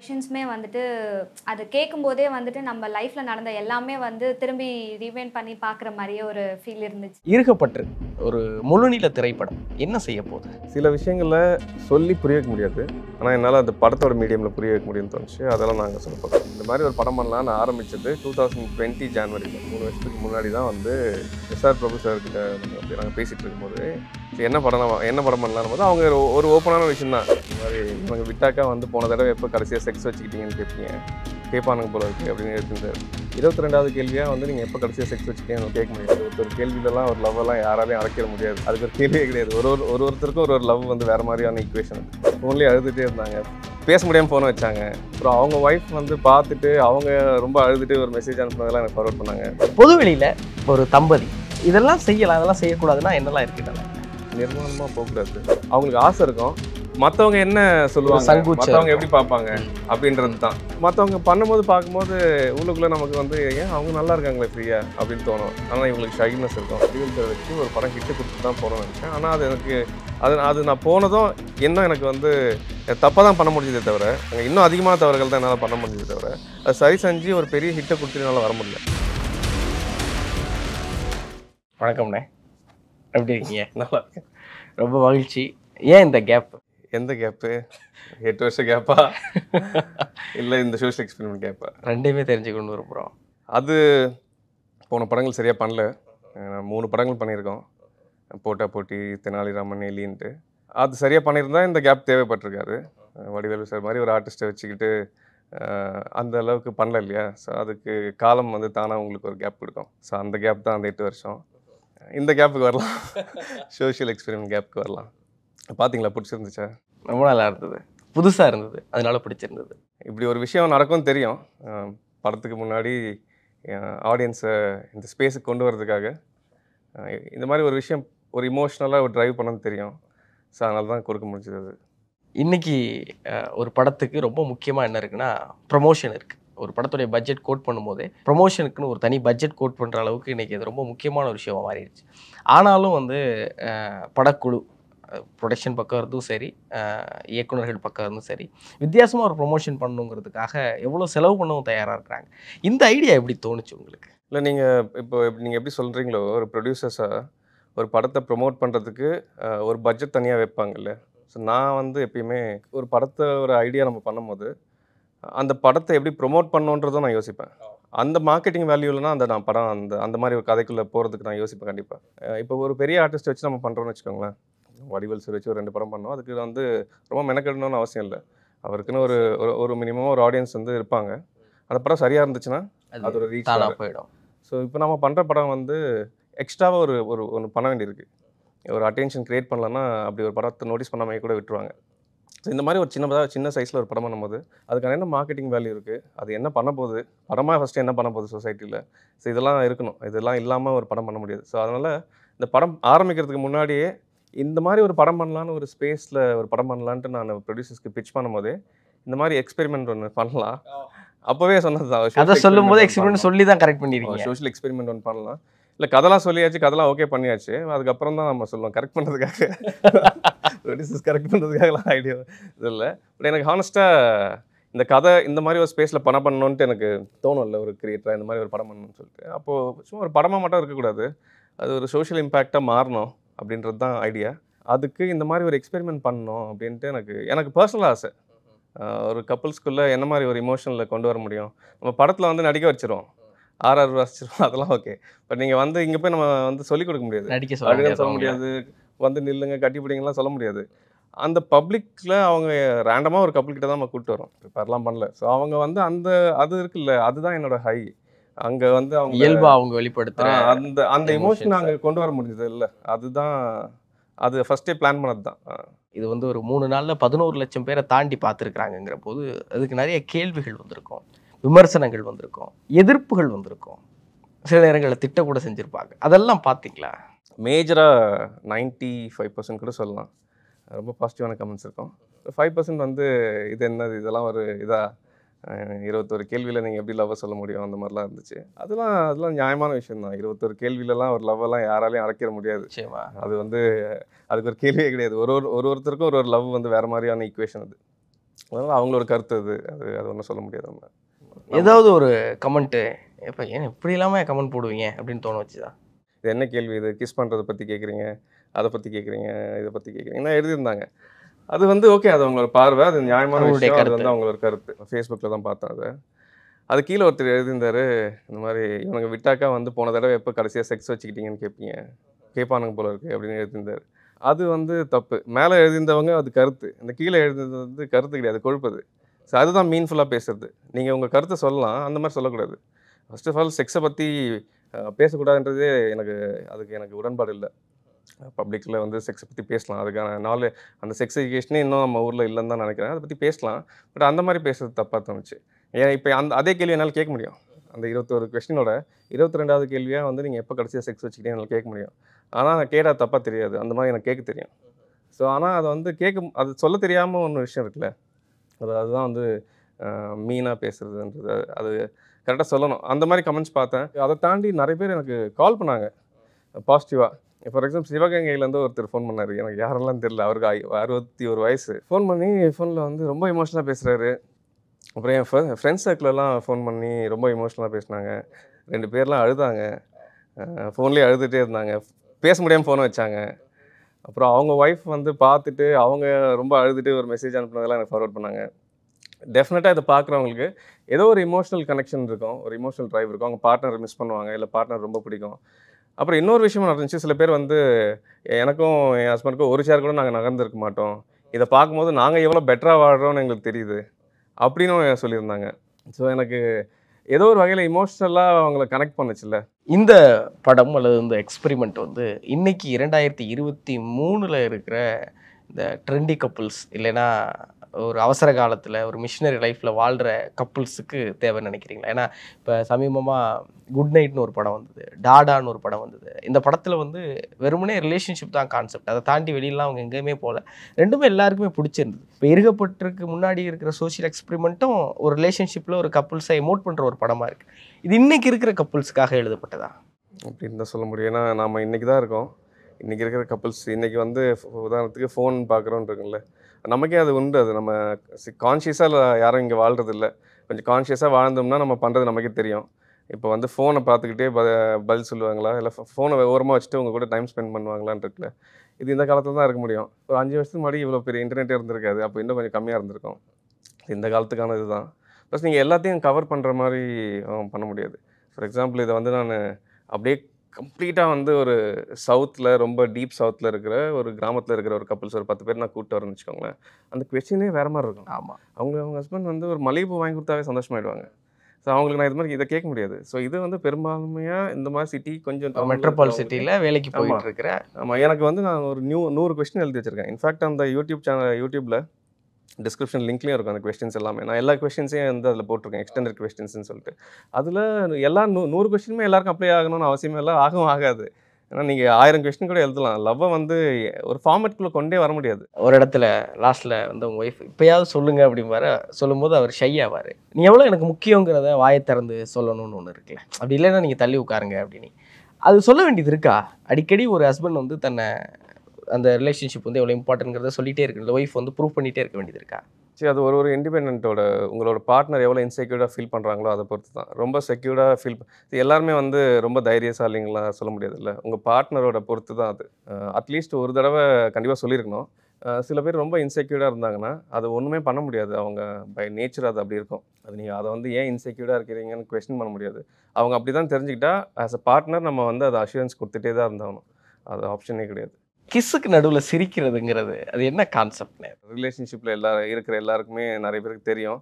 கொஷின்ஸுமே வந்துட்டு அது கேட்கும்போதே வந்துட்டு நம்ம லைஃப்பில் நடந்த எல்லாமே வந்து திரும்பி ரீவைண்ட் பண்ணி பார்க்குற மாதிரியே ஒரு ஃபீல் இருந்துச்சு ஈர்க்கப்பட்டு ஒரு முழுநீள திரைப்படம் என்ன செய்ய போகுது சில விஷயங்களை சொல்லி புரிய வைக்க முடியாது ஆனால் என்னால் அந்த படத்தோட மீடியமில் புரிய வைக்க முடியும்னு தோணுச்சு அதெல்லாம் நாங்கள் சொல்ல போகிறோம் இந்த மாதிரி ஒரு படம் பண்ணலாம் நான் ஆரம்பிச்சது டூ தௌசண்ட் டுவெண்ட்டி ஜான்வரியில் மூணு வருஷத்துக்கு முன்னாடி தான் வந்து எஸ்ஆர் பிரபு சார்கிட்ட வந்து நாங்கள் பேசிகிட்டு இருக்கும்போது சரி, என்ன படம் நம்ம- என்ன படம் பண்ணலாம் போது அவங்க ஒரு- ஒரு ஓப்பனான விஷயம் தான் இந்த மாதிரி இவங்க விட்டாக்கா வந்து போன தடவை எப்போ கடைசியாக செக்ஸ் வச்சுக்கிட்டீங்கன்னு கேட்பீங்க கேட்பானுங்க போல இருக்கு அப்படின்னு இருந்தார் இருபத்தி ரெண்டாவது கேள்வியாக வந்து நீங்கள் எப்போ கடைசியாக செக்ஸ் வச்சுக்கீங்கன்னு கேட்க முடியாது ஒரு கேள்வியிலலாம் ஒரு லவ்வெல்லாம் யாராலையும் அழைக்கிற முடியாது அதுக்கு ஒரு கேள்வியே கிடையாது ஒரு ஒரு ஒரு ஒருத்தருக்கும் ஒரு ஒரு லவ் வந்து வேறு மாதிரியான ஈக்குவேஷன் ஃபோன்லேயே அழுதுகிட்டே இருந்தாங்க பேச முடியாமல் ஃபோனை வச்சாங்க அப்புறம் அவங்க ஒய்ஃப் வந்து பார்த்துட்டு அவங்க ரொம்ப அழுதுட்டு ஒரு மெசேஜ் அனுப்புனதெல்லாம் எனக்கு ஃபார்வர்ட் பண்ணாங்க பொதுவெளியில் ஒரு தம்பதி இதெல்லாம் செய்யலாம் அதெல்லாம் செய்யக்கூடாதுன்னா என்னெல்லாம் இருக்குதுல்ல நிர்மாணமாக போகக்கூடாது அவங்களுக்கு ஆசை இருக்கும் மற்றவங்க என்ன சொல்லுவாங்க சங்கூச்சம் மற்றவங்க இருக்கும். எப்படி பார்ப்பாங்க அப்படின்றது தான் மற்றவங்க பண்ணும்போது பார்க்கும்போது உள்ளுக்குள்ளே நமக்கு வந்து ஏன் அவங்க நல்லா இருக்காங்களே ஃப்ரீயா அப்படின்னு தோணும் ஆனால் இவங்களுக்கு ஷைனஸ் இருக்கும் அறிவியல் வச்சு ஒரு படம் ஹிட்டு கொடுத்து தான் போகணும்னு நினச்சேன் ஆனால் அது எனக்கு அது அது நான் போனதும் என்ன எனக்கு வந்து தப்பாக தான் பண்ண முடிஞ்சதே தவிர அங்கே இன்னும் அதிகமான தவறுகள் தான் என்னால் பண்ண முடிஞ்சதே தவிர அது சரி செஞ்சு ஒரு பெரிய ஹிட்டை கொடுத்து என்னால் வர முடியல வணக்கம்ண்ணே எப்படி இருக்கீங்க நல்லா இருக்கேன் ரொம்ப மகிழ்ச்சி ஏன் இந்த கேப் எந்த கேப்பு எட்டு வருஷம் கேப்பா இல்லை இந்த சோஷியல் எக்ஸ்பெரிமெண்ட் கேப்பா ரெண்டையுமே தெரிஞ்சுக்கொண்டு விரும்புகிறோம் அது போன படங்கள் சரியாக பண்ணல அஹ் மூணு படங்கள் பண்ணியிருக்கோம் போட்டா போட்டி தெனாலிராமன் எலின்ட்டு அது சரியாக பண்ணியிருந்தா இந்த கேப் தேவைப்பட்டிருக்காது அஹ் வடிவேலு சார் மாதிரி ஒரு ஆர்டிஸ்ட்டை வச்சுக்கிட்டு அஹ் அந்த அளவுக்கு பண்ணல இல்லையா ஸோ அதுக்கு காலம் வந்து தானாக உங்களுக்கு ஒரு கேப் கொடுக்கும் ஸோ அந்த கேப் தான் அந்த எட்டு வருஷம் இந்த கேப்புக்கு வரலாம் சோஷியல் எக்ஸ்பெரிமெண்ட் கேப்புக்கு வரலாம் பார்த்தீங்களா பிடிச்சிருந்துச்சா ரொம்ப நல்லா இருந்தது புதுசாக இருந்தது அதனால பிடிச்சிருந்தது இப்படி ஒரு விஷயம் நடக்கும்னு தெரியும் அஹ் படத்துக்கு முன்னாடி ஆடியன்ஸை இந்த ஸ்பேஸுக்கு கொண்டு வரதுக்காக அஹ் இந்த மாதிரி ஒரு விஷயம் ஒரு இமோஷ்னலாக ஒரு ட்ரைவ் பண்ணணும்னு தெரியும் ஸோ அதனால தான் கொடுக்க முடிஞ்சது அது இன்னைக்கு அஹ், ஒரு படத்துக்கு ரொம்ப முக்கியமாக என்ன இருக்குன்னா ப்ரொமோஷன் இருக்குது ஒரு படத்துடைய பட்ஜெட் கோட் பண்ணும்போதே ப்ரொமோஷனுக்குன்னு ஒரு தனி பட்ஜெட் கோட் பண்ணுற அளவுக்கு இன்றைக்கி அது ரொம்ப முக்கியமான ஒரு விஷயமா மாறிடுச்சு ஆனாலும் வந்து அஹ், படக்குழு ப்ரொடக்ஷன் பக்கம் இருந்தும் சரி அஹ், இயக்குனர்கள் பக்கம் இருந்தும் சரி வித்தியாசமாக ஒரு ப்ரொமோஷன் பண்ணணுங்கிறதுக்காக எவ்வளோ செலவு பண்ணவும் தயாராக இருக்கிறாங்க இந்த ஐடியா எப்படி தோணுச்சு உங்களுக்கு இல்லை நீங்கள் இப்போ நீங்கள் எப்படி சொல்கிறீங்களோ ஒரு ப்ரொடியூசர்ஸாக ஒரு படத்தை ப்ரொமோட் பண்ணுறதுக்கு ஒரு பட்ஜெட் தனியாக வைப்பாங்கல்ல ஸோ நான் வந்து எப்பயுமே ஒரு படத்தை ஒரு ஐடியா நம்ம பண்ணும்போது அந்த படத்தை எப்படி ப்ரொமோட் பண்ணணுன்றதும் நான் யோசிப்பேன் அந்த மார்க்கெட்டிங் வேல்யூலனா அந்த நான் படம் அந்த அந்த மாதிரி ஒரு கதைக்குள்ளே போகிறதுக்கு நான் யோசிப்பேன் கண்டிப்பாக இப்போ ஒரு பெரிய ஆர்டிஸ்ட் வச்சு நம்ம பண்ணுறோம்னு வச்சுக்கோங்களேன் வடிவல் சார் வச்சு ஒரு ரெண்டு படம் பண்ணோம் அதுக்கு வந்து ரொம்ப மெனக்கெடணும்னு அவசியம் இல்லை அவருக்குன்னு ஒரு ஒரு- ஒரு மினிமம் ஒரு ஆடியன்ஸ் வந்து இருப்பாங்க அந்த படம் சரியாக இருந்துச்சுன்னா அது ஒரு ரீச் தானாக போயிடும் ஸோ இப்போ நம்ம பண்ணுற படம் வந்து எக்ஸ்ட்ராவாக ஒரு ஒரு ஒன்று பண்ண வேண்டியிருக்கு ஒரு அட்டென்ஷன் க்ரியேட் பண்ணலன்னா அப்படி ஒரு படத்தை நோட்டீஸ் பண்ணாமே கூட விட்டுருவாங்க ஸோ இந்த மாதிரி ஒரு சின்னதாக சின்ன சைஸில் ஒரு படம் பண்ணும்போது அதுக்கான என்ன மார்க்கெட்டிங் வேல்யூ இருக்குது அது என்ன பண்ண போகுது படமாக ஃபஸ்ட்டு என்ன பண்ண போகுது சொசைட்டியில் ஸோ இதெல்லாம் இருக்கணும் இதெல்லாம் இல்லாமல் ஒரு படம் பண்ண முடியாது ஸோ அதனால் இந்த படம் ஆரம்பிக்கிறதுக்கு முன்னாடியே இந்த மாதிரி ஒரு படம் பண்ணலான்னு ஒரு ஸ்பேஸில் ஒரு படம் பண்ணலான்ட்டு நான் ப்ரொடியூசர்ஸ்க்கு பிச் பண்ணும்போதே இந்த மாதிரி எக்ஸ்பெரிமெண்ட் ஒன்று பண்ணலாம் அப்போவே சொன்னது தான் கதை சொல்லும் போது எக்ஸ்பீரியன்ஸ் சொல்லி தான் கரெக்ட் பண்ணியிருக்கீங்க சோஷியல் எக்ஸ்பெரிமெண்ட் ஒன்று பண்ணலாம் இல்லை கதெல்லாம் சொல்லியாச்சு கதெல்லாம் ஓகே பண்ணியாச்சு அதுக்கப்புறம் தான் நம்ம சொல்லுவோம் கரெக்ட் பண்ணுறதுக்காக ப்ரொடியூசர்ஸ் கரெக்ட் பண்ணுறதுக்காகலாம் ஐடியா இது இல்லை பட் எனக்கு ஹானஸ்ட்டாக இந்த கதை இந்த மாதிரி ஒரு ஸ்பேஸில் படம் பண்ணணுன்ட்டு எனக்கு தோணும்ல ஒரு கிரியேட்டராக இந்த மாதிரி ஒரு படம் பண்ணணும்னு சொல்லிட்டு அப்போது சும்மா ஒரு படமாக மட்டும் இருக்கக்கூடாது அது ஒரு சோஷியல் இம்பேக்டாக மாறணும் அப்படின்றது தான் ஐடியா அதுக்கு இந்த மாதிரி ஒரு எக்ஸ்பெரிமெண்ட் பண்ணணும் அப்படின்ட்டு எனக்கு எனக்கு பர்சனல் ஆசை ஆஹ் ஒரு கப்புள்ஸ்குள்ளே என்ன மாதிரி ஒரு இமோஷனில் கொண்டு வர முடியும் நம்ம படத்தில் வந்து நடிக்க வச்சிருவோம் ஆர்ஆர் வாசிச்சிருவோம் அதெல்லாம் ஓகே பட் நீங்கள் வந்து இங்கே போய் நம்ம வந்து சொல்லிக் கொடுக்க முடியாது நடிக்க சொல்ல அப்படின்னு சொல்ல முடியாது முடியாது வந்து நில்லுங்க கட்டி பிடிங்கலாம் சொல்ல முடியாது அந்த பப்ளிக்கில் அவங்க ரேண்டமாக ஒரு couple கிட்ட தான் நம்ம கூப்பிட்டு வரோம் ப்ரிப்பேர்லாம் பண்ணல ஸோ அவங்க வந்து அந்த அது இருக்குல்ல அதுதான் என்னோட ஹை அங்கே வந்து அவங்க இயல்பா அவங்க வெளிப்படுத்துற ஆ, அந்த அந்த emotions எமோஷன் அங்கே கொண்டு வர முடிஞ்சது இல்லை அதுதான் அது ஃபஸ்ட்டே பிளான் பண்ணது தான் இது வந்து ஒரு மூணு நாள்ல பதினோரு லட்சம் பேரை தாண்டி பார்த்துருக்குறாங்கங்கிற போது அதுக்கு நிறைய கேள்விகள் வந்திருக்கும் விமர்சனங்கள் வந்திருக்கும் எதிர்ப்புகள் வந்திருக்கும் சில நேரங்களில் திட்ட கூட செஞ்சிருப்பாங்க அதெல்லாம் பார்த்தீங்களா மேஜராக நைன்ட்டி ஃபைவ் பர்சன்ட் கூட சொல்லலாம் ரொம்ப பாசிட்டிவான கமெண்ட்ஸ் இருக்கும் ஃபைவ் பர்சன்ட் வந்து இது என்னது இதெல்லாம் ஒரு இதாக இருபத்தொரு கேள்வியில் நீங்கள் எப்படி லவ்வை சொல்ல முடியும் அந்த மாதிரிலாம் இருந்துச்சு அதெல்லாம் அதெல்லாம் நியாயமான விஷயம் தான் இருபத்தொரு கேள்வியிலலாம் ஒரு லவ்வெல்லாம் யாராலையும் அடைக்கிற முடியாது நிச்சயமா அது வந்து அதுக்கு ஒரு கேள்வியே கிடையாது ஒரு ஒரு ஒரு ஒருத்தருக்கும் ஒரு ஒரு லவ் வந்து வேறு மாதிரியான ஈக்குவேஷன் அது அதனால் அவங்களோட கருத்து அது அது அது ஒன்றும் சொல்ல முடியாது நம்ம ஏதாவது ஒரு கமெண்ட்டு இப்போ ஏன் இப்படி இல்லாமல் கமெண்ட் போடுவீங்க அப்படின்னு தோண வச்சுதா இது என்ன கேள்வி இது கிஸ் பண்ணுறதை பற்றி கேட்குறீங்க அதை பற்றி கேட்குறீங்க இதை பற்றி கேட்குறீங்கன்னா எழுதியிருந்தாங்க அது வந்து ஓகே அது அவங்களோட பார்வை அது நியாயமான அவங்களுடைய விஷயம் அது கருத்து. வந்து அவங்களோட கருத்து ஃபேஸ்புக்கில் தான் பார்த்தேன் அதை அது கீழே ஒருத்தர் எழுதியிருந்தாரு இந்த மாதிரி இவனுங்க விட்டாக்கா வந்து போன தடவை எப்போ கடைசியாக செக்ஸ் வச்சுக்கிட்டீங்கன்னு கேட்பீங்க கேட்பானுங்க போல இருக்கு அப்படின்னு எழுதியிருந்தாரு அது வந்து தப்பு மேலே எழுதியிருந்தவங்க அது கருத்து இந்த கீழே எழுதினது வந்து கருத்து கிடையாது கொழுப்பது ஸோ அதுதான் மீன்ஃபுல்லாக பேசுறது நீங்கள் உங்கள் கருத்தை சொல்லலாம் அந்த மாதிரி சொல்லக்கூடாது ஃபர்ஸ்ட் ஆஃப் ஆல் செக்ஸை பற்றி பேசக்கூடாதுன்றதே எனக்கு அதுக்கு எனக்கு உடன்பாடு இல்லை பப்ளிக்கில் வந்து செக்ஸை பற்றி பேசலாம் அதுக்கான நாலு அந்த செக்ஸ் எஜுகேஷனே இன்னும் நம்ம ஊரில் இல்லைன்னு தான் நினைக்கிறேன் அதை பற்றி பேசலாம் பட் அந்த மாதிரி பேசுறது தப்பாக தோணுச்சு ஏன் இப்போ அந்த அதே கேள்வி என்னால் கேட்க முடியும் அந்த இருபத்தொரு கொஸ்டினோட இருபத்தி ரெண்டாவது கேள்வியாக வந்து நீங்கள் எப்போ கடைசியாக செக்ஸ் வச்சுக்கிட்டே என்னால் கேட்க முடியும் ஆனால் நான் கேட்டால் தப்பாக தெரியாது அந்த மாதிரி எனக்கு கேட்க தெரியும் ஸோ ஆனால் அதை வந்து கேட்க அது சொல்ல தெரியாமல் ஒன்று விஷயம் இருக்குல்ல அது அதுதான் வந்து மீனாக பேசுறதுன்றது அது கரெக்டாக சொல்லணும் அந்த மாதிரி கமெண்ட்ஸ் பார்த்தேன் அதை தாண்டி நிறைய பேர் எனக்கு கால் பண்ணாங்க பாசிட்டிவாக ஃபார் எக்ஸாம்பிள் சிவகங்கையிலேருந்து ஒருத்தர் ஃபோன் பண்ணார் எனக்கு யாரெல்லாம் தெரியல அவருக்கு ஐ- அறுபத்தி ஒரு வயசு ஃபோன் பண்ணி ஃபோனில் வந்து ரொம்ப எமோஷனலாக பேசுகிறாரு அப்புறம் என் ஃப்ரெண்ட்ஸ் சர்க்கிளெல்லாம் ஃபோன் பண்ணி ரொம்ப எமோஷனலாக பேசினாங்க ரெண்டு பேர்லாம் அழுதாங்க ஃபோன்லேயே அழுதுகிட்டே இருந்தாங்க பேச முடியாமல் ஃபோனை வச்சாங்க அப்புறம் அவங்க ஒய்ஃப் வந்து பார்த்துட்டு அவங்க ரொம்ப அழுதுட்டு ஒரு மெசேஜ் அனுப்புனதெல்லாம் எனக்கு ஃபார்வர்ட் பண்ணாங்க டெஃபினட்டாக இதை பார்க்குறவங்களுக்கு ஏதோ ஒரு இமோஷனல் கனெக்ஷன் இருக்கும் ஒரு இமோஷனல் ட்ரைவ் இருக்கும் அவங்க பார்ட்னர் மிஸ் பண்ணுவாங்க இல்லை பார்ட்னர் ரொம்ப பிடிக்கும் அப்புறம் இன்னொரு விஷயம் நடந்துச்சு சில பேர் வந்து எனக்கும் என் ஹஸ்பண்டுக்கும் ஒரு சேர் கூட நாங்கள் நகர்ந்துருக்க மாட்டோம் இதை பார்க்கும்போது நாங்கள் எவ்வளோ பெட்டராக வாழ்கிறோம்னு எங்களுக்கு தெரியுது அப்படின்னு சொல்லியிருந்தாங்க ஸோ எனக்கு ஏதோ ஒரு வகையில் இமோஷ்னலாக அவங்கள கனெக்ட் பண்ணுச்சுல்ல இந்த படம் அல்லது இந்த எக்ஸ்பெரிமெண்ட் வந்து இன்னைக்கு இரண்டாயிரத்தி இருபத்தி மூணில் இருக்கிற இந்த ட்ரெண்டி கப்புள்ஸ் இல்லைன்னா ஒரு அவசர காலத்தில் ஒரு மிஷினரி லைஃப்பில் வாழ்கிற கப்புள்ஸுக்கு தேவைன்னு நினைக்கிறீங்களா ஏன்னா இப்போ சமீபமாக குட் நைட்னு ஒரு படம் வந்தது டாடான்னு ஒரு படம் வந்தது இந்த படத்தில் வந்து வெறுமனே ரிலேஷன்ஷிப் தான் கான்செப்ட் அதை தாண்டி வெளியெல்லாம் அவங்க எங்கேயுமே போகல ரெண்டுமே எல்லாருக்குமே பிடிச்சிருந்தது இப்போ இருகப்பட்டிருக்கு முன்னாடி இருக்கிற சோஷியல் எக்ஸ்பெரிமெண்ட்டும் ஒரு ரிலேஷன்ஷிப்பில் ஒரு கப்புள்ஸை எமோட் பண்ணுற ஒரு படமாக இருக்குது இது இன்னைக்கு இருக்கிற கப்புள்ஸுக்காக எழுதப்பட்டதா அப்படின்னு தான் சொல்ல முடியும் ஏன்னா நம்ம இன்றைக்கி தான் இருக்கோம் இன்றைக்கி இருக்கிற கப்புள்ஸ் இன்றைக்கி வந்து உதாரணத்துக்கு ஃபோன் பார்க்குறோன்னு இருக்குல்ல நமக்கே அது உண்டு அது நம்ம கான்ஷியஸாக யாரும் இங்கே வாழ்றது இல்ல கொஞ்சம் கான்ஷியஸாக வாழ்ந்தோம்னா நம்ம பண்ணுறது நமக்கே தெரியும் இப்போ வந்து ஃபோனை பார்த்துக்கிட்டே ப பதில் சொல்லுவாங்களா இல்லை ஃபோனை ஓரமாக வச்சுட்டு உங்க கூட டைம் ஸ்பெண்ட் பண்ணுவாங்களான்னு இருக்குல்ல இது இந்த காலத்தில் தான் இருக்க முடியும் ஒரு அஞ்சு வருஷத்துக்கு முன்னாடி இவ்வளோ பெரிய இன்டர்நெட் இருந்திருக்காது அப்போ இன்னும் கொஞ்சம் கம்மியாக இருந்திருக்கும் இந்த காலத்துக்கான இதுதான் ப்ளஸ் நீங்கள் எல்லாத்தையும் கவர் பண்ணுற மாதிரி அஹ், பண்ண முடியாது ஃபார் எக்ஸாம்பிள் இதை வந்து நான் அப்படியே கம்ப்ளீட்டாக வந்து ஒரு சவுத்தில் ரொம்ப டீப் சவுத்தில் இருக்கிற ஒரு கிராமத்தில் இருக்கிற ஒரு கப்பல்ஸ் ஒரு பத்து பேர் நான் கூப்பிட்டு வரேன்னு வச்சுக்கோங்களேன் அந்த கொஸ்டினே வேறு மாதிரி இருக்கும் ஆமாம் அவங்க அவங்க ஹஸ்பண்ட் வந்து ஒரு மல்லிகைப்பூ வாங்கி கொடுத்தாவே சந்தோஷமாயிடுவாங்க ஸோ அவங்களுக்கு நான் இது மாதிரி இதை கேட்க முடியாது ஸோ இது வந்து பெரும்பான்மையாக இந்த மாதிரி சிட்டி கொஞ்சம் town ல மெட்ரோபால் இருக்கிறவங்களுக்கு- சிட்டியில் வேலைக்கு ஆமா. போயிட்டு இருக்கிற ஆமாம் எனக்கு வந்து நான் ஒரு நியூ நூறு கொஸ்டின் எழுதி வச்சிருக்கேன் இன்ஃபேக்ட் அந்த யூடியூப் சேனல் யூடியூப்பில் டிஸ்கிரிப்ஷன் லிங்க்லேயும் இருக்கும் அந்த கொஸ்டின்ஸ் எல்லாமே நான் எல்லா கொஸ்டின்ஸையும் வந்து அதில் போட்டிருக்கேன் எக்ஸ்டெண்டட் கொஸ்டின்ஸ்னு சொல்லிட்டு அதில் எல்லா நூ நூறு கொஸ்டினுமே எல்லாருக்கும் அப்ளை ஆகணும்னு அவசியமே இல்லை ஆகவும் ஆகாது ஏன்னா நீங்கள் ஆயிரம் கொஸ்டின் கூட எழுதலாம் லவ்வை வந்து ஒரு ஃபார்மேட்குள்ளே கொண்டே வர முடியாது ஒரு இடத்துல லாஸ்ட்டில் வந்து உங்கள் ஒய்ஃப் இப்போயாவது சொல்லுங்க அப்படிம்பாரு சொல்லும்போது அவர் ஷை ஆவார் நீ எவ்வளோ எனக்கு முக்கியங்கிறத வாயை திறந்து சொல்லணும்னு ஒன்று இருக்குல்ல அப்படி இல்லைன்னா நீங்கள் தள்ளி உட்காருங்க அப்படின்னு அது சொல்ல வேண்டியது இருக்கா அடிக்கடி ஒரு ஹஸ்பண்ட் வந்து தன்னை அந்த ரிலேஷன்ஷிப் வந்து எவ்வளோ இம்பார்ட்டன்ங்கிறத சொல்லிட்டே இருக்கு இந்த ஒய்ஃப் வந்து ப்ரூவ் பண்ணிகிட்டே இருக்க வேண்டியது இருக்கா சரி அது ஒரு ஒரு இண்டிபெண்ட்டோட உங்களோட பார்ட்னர் எவ்வளோ இன்செக்யூர்டாக ஃபீல் பண்ணுறாங்களோ அதை பொறுத்து தான் ரொம்ப செக்யூர்டாக ஃபீல் எல்லாருமே வந்து ரொம்ப தைரியசாலிங்களா சொல்ல முடியாதுல்ல உங்கள் பார்ட்னரோட பொறுத்து தான் அது அட்லீஸ்ட் ஒரு தடவை கண்டிப்பாக சொல்லியிருக்கணும் அஹ் சில பேர் ரொம்ப இன்செக்யூர்டாக இருந்தாங்கன்னா அது ஒன்றுமே பண்ண முடியாது அவங்க பை நேச்சர் அது அப்படி இருக்கும் அது நீங்கள் அதை வந்து ஏன் இன்செக்யூர்டாக இருக்கிறீங்கன்னு கொஸ்டின் பண்ண முடியாது அவங்க அப்படி தான் தெரிஞ்சுக்கிட்டா ஆஸ் அ பார்ட்னர் நம்ம வந்து அதை அஷூரன்ஸ் கொடுத்துட்டே தான் இருந்தாகணும் அது ஆப்ஷனே கிடையாது கிஸ்ஸுக்கு நடுவில் சிரிக்கிறதுங்கிறது அது என்ன கான்செப்ட்னு ரிலேஷன்ஷிப்பில் எல்லா இருக்கிற எல்லாருக்குமே நிறைய பேருக்கு தெரியும்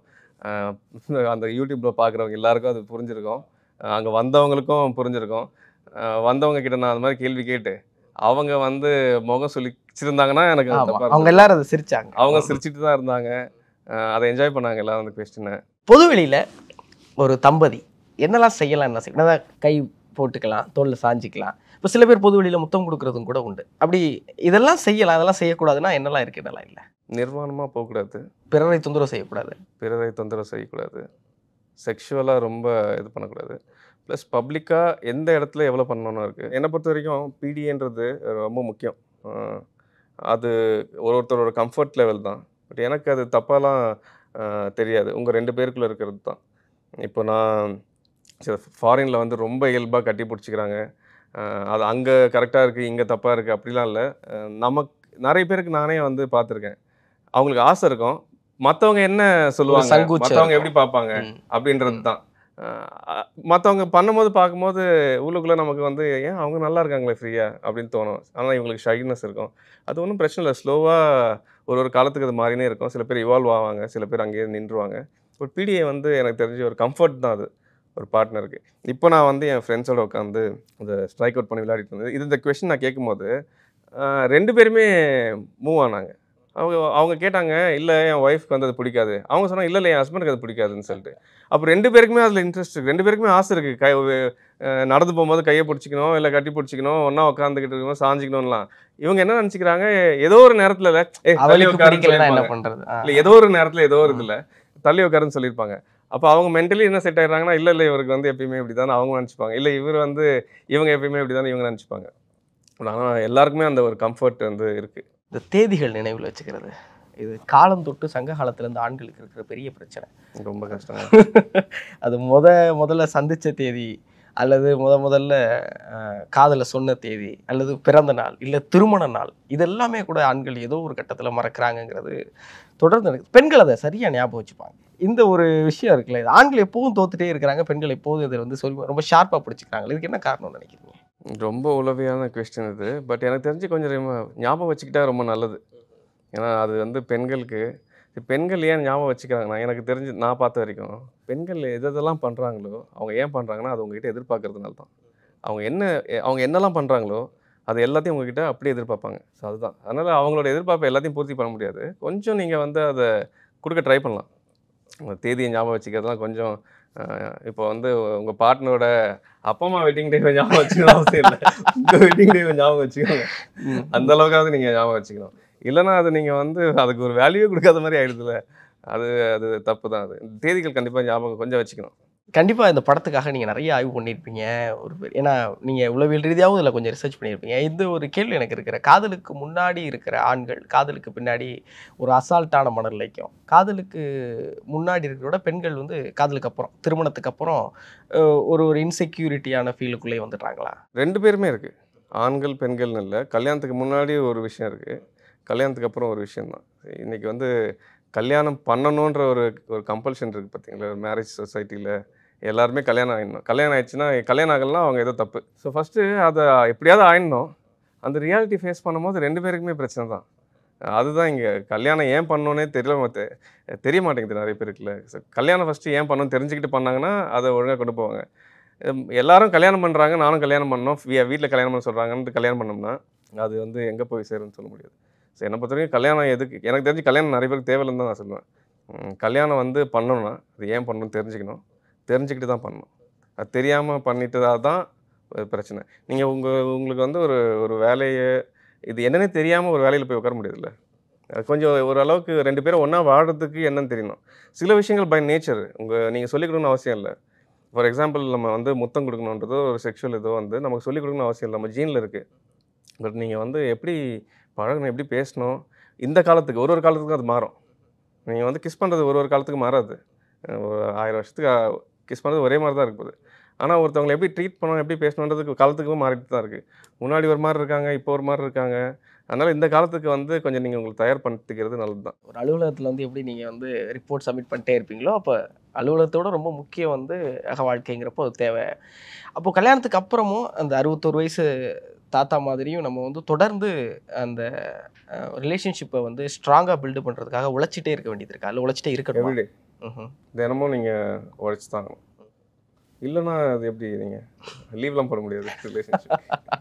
ஆஹ் அந்த யூடியூப்பில் பார்க்குறவங்க எல்லாருக்கும் அது புரிஞ்சிருக்கும் அங்கே வந்தவங்களுக்கும் புரிஞ்சிருக்கும் ஆஹ் வந்தவங்க கிட்ட நான் அந்த மாதிரி கேள்வி கேட்டு அவங்க வந்து முகம் சொல்லிச்சிருந்தாங்கன்னா எனக்கு அது ஆமா தப்பா அவங்க இருந்தது. எல்லாரும் அதை சிரிச்சாங்க அவங்க சிரிச்சிட்டு தான் இருந்தாங்க ஆஹ் அதை என்ஜாய் பண்ணாங்க எல்லாரும் அந்த கொஸ்டினை பொதுவெளியில் ஒரு தம்பதி என்னெல்லாம் செய்யலாம் என்ன செய்யலாம் என்னதான் கை போட்டுக்கலாம் தோளில் சாஞ்சிக்கலாம் இப்போ சில பேர் பொதுவெளியில் முத்தம் கொடுக்கறதும் கூட உண்டு அப்படி இதெல்லாம் செய்யலாம் அதெல்லாம் செய்யக்கூடாதுன்னா என்னெல்லாம் இருக்கு என்னெல்லாம் இல்லை நிர்வாணமாக போகக்கூடாது பிறரை தொந்தரவு செய்யக்கூடாது பிறரை தொந்தரவு செய்யக்கூடாது செக்ஷுவலாக ரொம்ப இது பண்ணக்கூடாது ப்ளஸ் பப்ளிக்காக எந்த இடத்துல எவ்வளோ பண்ணணும்னு இருக்குது என்னை பொறுத்த வரைக்கும் பிடிஏன்றது ரொம்ப முக்கியம் அஹ் அது ஒரு ஒருத்தரோட கம்ஃபர்ட் லெவல் தான் பட் எனக்கு அது தப்பாலாம் ஆஹ் தெரியாது உங்கள் ரெண்டு பேருக்குள்ளே இருக்கிறது தான் இப்போ நான் ஃபாரினில் வந்து ரொம்ப இயல்பாக கட்டி பிடிச்சிக்கிறாங்க ஆஹ் அது அங்கே கரெக்டாக இருக்குது இங்கே தப்பாக இருக்குது அப்படிலாம் இல்லை நமக்கு நிறைய பேருக்கு நானே வந்து பார்த்துருக்கேன் அவங்களுக்கு ஆசை இருக்கும் மற்றவங்க என்ன சொல்லுவாங்க சங்கூச்சம் மற்றவங்க இருக்கும். எப்படி பார்ப்பாங்க ம். அப்படின்றது தான் மற்றவங்க பண்ணும்போது பார்க்கும்போது உள்ளுக்குள்ளே நமக்கு வந்து ஏன் அவங்க நல்லா இருக்காங்களே ஃப்ரீயாக அப்படின்னு தோணும் ஆனால் இவங்களுக்கு ஷைனஸ் இருக்கும் அது ஒன்றும் பிரச்சனை இல்லை ஸ்லோவாக ஒரு ஒரு காலத்துக்கு அது மாறினே இருக்கும் சில பேர் இவால்வ் ஆவாங்க சில பேர் அங்கேயே நின்றுவாங்க ஒரு பிடிஏ வந்து எனக்கு தெரிஞ்ச ஒரு கம்ஃபர்ட் தான் அது ஒரு பார்ட்னருக்கு இப்போ நான் வந்து என் ஃப்ரெண்ட்ஸோட உட்காந்து அந்த ஸ்ட்ரைக் அவுட் பண்ணி விளையாடிட்டு இருந்தது இது இந்த கொஷின் நான் கேட்கும்போது ஆஹ், ரெண்டு பேருமே மூவ் ஆனாங்க அவங்க அவங்க கேட்டாங்க இல்லை என் ஒய்ஃப்க்கு வந்து அது பிடிக்காது அவங்க சொன்னாங்க இல்லை இல்லை என் ஹஸ்பண்டுக்கு அது பிடிக்காதுன்னு சொல்லிட்டு அப்போ ரெண்டு பேருக்குமே அதில் இன்ட்ரெஸ்ட் இருக்குது ரெண்டு பேருக்குமே ஆசை இருக்குது கை அஹ் நடந்து போகும்போது கையை பிடிச்சிக்கணும் இல்லை கட்டி பிடிச்சிக்கணும் ஒன்றா உட்காந்துக்கிட்டு இருக்கணும் சாஞ்சிக்கணும்லாம் இவங்க என்ன நினச்சிக்கிறாங்க ஏதோ ஒரு நேரத்தில் ஏ தள்ளி அவளுக்கு உட்காருன்னு பிடிக்கலன்னா என்ன சொல்லியிருப்பாங்க. பண்றது ஆ. இல்லை ஏதோ ஒரு நேரத்தில் ஏதோ ஒரு இதில் தள்ளி உட்காருன்னு சொல்லியிருப்பாங்க அப்போ அவங்க மென்டலி என்ன செட் ஆயிடுறாங்கன்னா இல்லை இல்லை இவருக்கு வந்து எப்பயுமே இப்படி தான் அவங்க நினச்சிப்பாங்க இல்லை இவர் வந்து இவங்க எப்பயுமே இப்படி தான் இவங்க நினச்சிப்பாங்க ஆனால் எல்லாருக்குமே அந்த ஒரு கம்ஃபர்ட் வந்து இருக்குது இந்த தேதிகள் நினைவில் வச்சுக்கிறது இது காலம் தொட்டு சங்க காலத்துல இருந்து ஆண்களுக்கு இருக்கிற பெரிய பிரச்சனை ரொம்ப கஷ்டம் அது முத முதல்ல சந்திச்ச தேதி அல்லது முத முதல்ல அஹ், காதல சொன்ன தேதி அல்லது பிறந்த நாள் இல்லை திருமண நாள் இதெல்லாமே கூட ஆண்கள் ஏதோ ஒரு கட்டத்தில் மறக்கிறாங்கங்கிறது தொடர்ந்து நடக்குது. பெண்கள் அதை சரியா ஞாபகம் வச்சுப்பாங்க இந்த ஒரு விஷயம் இருக்குல்ல இது ஆண்கள் எப்போதும் தோத்துட்டே இருக்கிறாங்க பெண்கள் எப்போதும் இதை வந்து சொல்லி ரொம்ப ஷார்ப்பாக பிடிச்சிக்கிறாங்க இதுக்கு என்ன காரணம்னு நினைக்கிறீங்க ரொம்ப உளவியான கொஸ்டின் இது பட் எனக்கு தெரிஞ்சு கொஞ்சம் ரொம்ப ஞாபகம் வச்சுக்கிட்டா ரொம்ப நல்லது ஏன்னா அது வந்து பெண்களுக்கு இப்ப பெண்கள் ஏன் ஞாபகம் வச்சுக்கிறாங்கன்னா எனக்கு தெரிஞ்சு நான் பார்த்த வரைக்கும் பெண்கள் எது எதெல்லாம் பண்ணுறாங்களோ அவங்க ஏன் பண்ணுறாங்கன்னா அது உங்ககிட்ட எதிர்பார்க்கறதுனால தான் அவங்க என்ன எ- அவங்க என்னெல்லாம் பண்ணுறாங்களோ அது எல்லாத்தையும் உங்ககிட்ட அப்படியே எதிர்பார்ப்பாங்க ஸோ அதுதான் அதனால் அவங்களோட எதிர்பார்ப்பை எல்லாத்தையும் பூர்த்தி பண்ண முடியாது கொஞ்சம் நீங்கள் வந்து அதை கொடுக்க ட்ரை பண்ணலாம் உங்க தேதியை ஞாபகம் வச்சுக்கிறதுலாம் கொஞ்சம் அஹ், இப்போ வந்து உங்கள் பார்ட்னரோட அப்பா அம்மா வெட்டிங் டே ஞாபகம் வச்சுக்கணும் அவசியம் இல்லை உங்கள் வெட்டிங் டே ஞாபகம் வச்சுக்கோங்க அந்த அளவுக்காவது நீங்கள் ஞாபகம் வச்சுக்கணும் இல்லைன்னா அது நீங்கள் வந்து அதுக்கு ஒரு வேல்யூவே கொடுக்காத மாதிரி ஆயிடுதுல அது அது தப்பு தான் அது தேதிகள் கண்டிப்பாக ஞாபகம் கொஞ்சம் வச்சுக்கணும் கண்டிப்பா இந்த படத்துக்காக நீங்க நிறைய ஆய்வு பண்ணியிருப்பீங்க ஒரு பெரிய- ஏன்னா நீங்க உளவியல் ரீதியாகவும் இதில் கொஞ்சம் ரிசர்ச் பண்ணியிருப்பீங்க இந்த ஒரு கேள்வி எனக்கு இருக்கிற காதலுக்கு முன்னாடி இருக்கிற ஆண்கள் காதலுக்கு பின்னாடி ஒரு அசால்ட்டான மனநிலைக்கும் காதலுக்கு முன்னாடி இருக்கிற விட பெண்கள் வந்து காதலுக்கு அப்புறம் திருமணத்துக்கு அப்புறம் அஹ், ஒரு ஒரு இன்செக்யூரிட்டியான ஃபீலுக்குள்ளே வந்துடுறாங்களா ரெண்டு பேருமே இருக்குது ஆண்கள் பெண்கள்னு இல்லை கல்யாணத்துக்கு முன்னாடி ஒரு விஷயம் இருக்குது கல்யாணத்துக்கு அப்புறம் ஒரு விஷயம் தான் இன்றைக்கி வந்து கல்யாணம் பண்ணணுன்ற ஒரு ஒரு கம்பல்ஷன் இருக்குது பார்த்தீங்களா மேரேஜ் சொசைட்டியில் எல்லாருமே கல்யாணம் ஆயிடணும் கல்யாணம் ஆயிடுச்சுன்னா கல்யாணம் ஆகலைன்னா அவங்க ஏதோ தப்பு ஸோ ஃபஸ்ட்டு அதை எப்படியாவது ஆயிடணும் அந்த ரியாலிட்டி ஃபேஸ் பண்ணும்போது ரெண்டு பேருக்குமே பிரச்சனை தான் அதுதான் இங்கே கல்யாணம் ஏன் பண்ணணுன்னே தெரியல மத்த தெரிய மாட்டேங்குது நிறைய பேருக்குல So, கல்யாணம் ஃபஸ்ட்டு ஏன் பண்ணணும் தெரிஞ்சுக்கிட்டு பண்ணாங்கன்னா அதை ஒழுங்காக கொண்டு போவாங்க ஹம், எல்லாரும் கல்யாணம் பண்ணுறாங்க நானும் கல்யாணம் பண்ணோம் வீட்டில் கல்யாணம் பண்ண சொல்கிறாங்கன்னு கல்யாணம் பண்ணோம்னா அது வந்து எங்கே போய் சேரும்னு சொல்ல முடியாது ஸோ என்னை பொறுத்த வரைக்கும் கல்யாணம் எதுக்கு எனக்கு தெரிஞ்சு கல்யாணம் நிறைய பேருக்கு தேவையில்லைன்னு தான் நான் சொல்லுவேன் ஹம், கல்யாணம் வந்து பண்ணணும்னா அது ஏன் பண்ணணும்னு தெரிஞ்சுக்கணும் தெரிஞ்சுக்கிட்டு தான் பண்ணணும் அது தெரியாமல் பண்ணிட்டதா தான் ஒரு பிரச்சனை நீங்கள் உங்கள் உங்களுக்கு வந்து ஒரு ஒரு வேலையை இது என்னன்னே தெரியாமல் ஒரு வேலையில் போய் உட்கார முடியாதுல்ல அது கொஞ்சம் ஓரளவுக்கு ரெண்டு பேரும் ஒன்றா வாடுறதுக்கு என்னன்னு தெரியணும் சில விஷயங்கள் பை நேச்சர் உங்கள் நீங்கள் சொல்லிக் கொடுக்கணும்னு அவசியம் இல்லை ஃபார் எக்ஸாம்பிள் நம்ம வந்து முத்தம் கொடுக்கணுன்றதோ ஒரு செக்ஷுவல் இதோ வந்து நமக்கு சொல்லிக் கொடுக்கணும்னு அவசியம் இல்லை நம்ம ஜீனில் இருக்குது பட் நீங்கள் வந்து எப்படி பழகணும் எப்படி பேசணும் இந்த காலத்துக்கு ஒரு ஒரு காலத்துக்கும் அது மாறும் நீங்கள் வந்து கிஸ் பண்ணுறது ஒரு ஒரு காலத்துக்கு மாறாது அஹ் ஒரு ஆயிரம் வருஷத்துக்கு கிஸ் பண்ணுறது ஒரே மாதிரி தான் இருக்குது ஆனால் ஒருத்தவங்களை எப்படி ட்ரீட் பண்ணணும் எப்படி பேசணுன்றதுக்கு காலத்துக்கும் மாறிட்டு தான் இருக்குது முன்னாடி ஒரு மாதிரி இருக்காங்க இப்போ ஒரு மாதிரி இருக்காங்க அதனால் இந்த காலத்துக்கு வந்து கொஞ்சம் நீங்கள் உங்களுக்கு தயார் பண்ணிக்கிறது நல்லது தான் ஒரு அலுவலகத்தில் வந்து எப்படி நீங்கள் வந்து ரிப்போர்ட் சப்மிட் பண்ணிட்டே இருப்பீங்களோ அப்போ அலுவலகத்தோட ரொம்ப முக்கியம் வந்து அக வாழ்க்கைங்கிறப்போ அது தேவை அப்போது கல்யாணத்துக்கு அப்புறமும் அந்த அறுபத்தோரு வயசு தாத்தா மாதிரியும் நம்ம வந்து தொடர்ந்து அந்த ரிலேஷன்ஷிப்பை வந்து ஸ்ட்ராங்காக பில்டு பண்ணுறதுக்காக உழைச்சிட்டே இருக்க வேண்டியது இருக்கா இல்லை உழைச்சிட்டே இருக்கணும் எவ்ரிடே தினமும் நீங்கள் உழைச்சி தாங்கணும் இல்லைன்னா அது எப்படி நீங்கள் லீவ்லாம் போட முடியாது relationship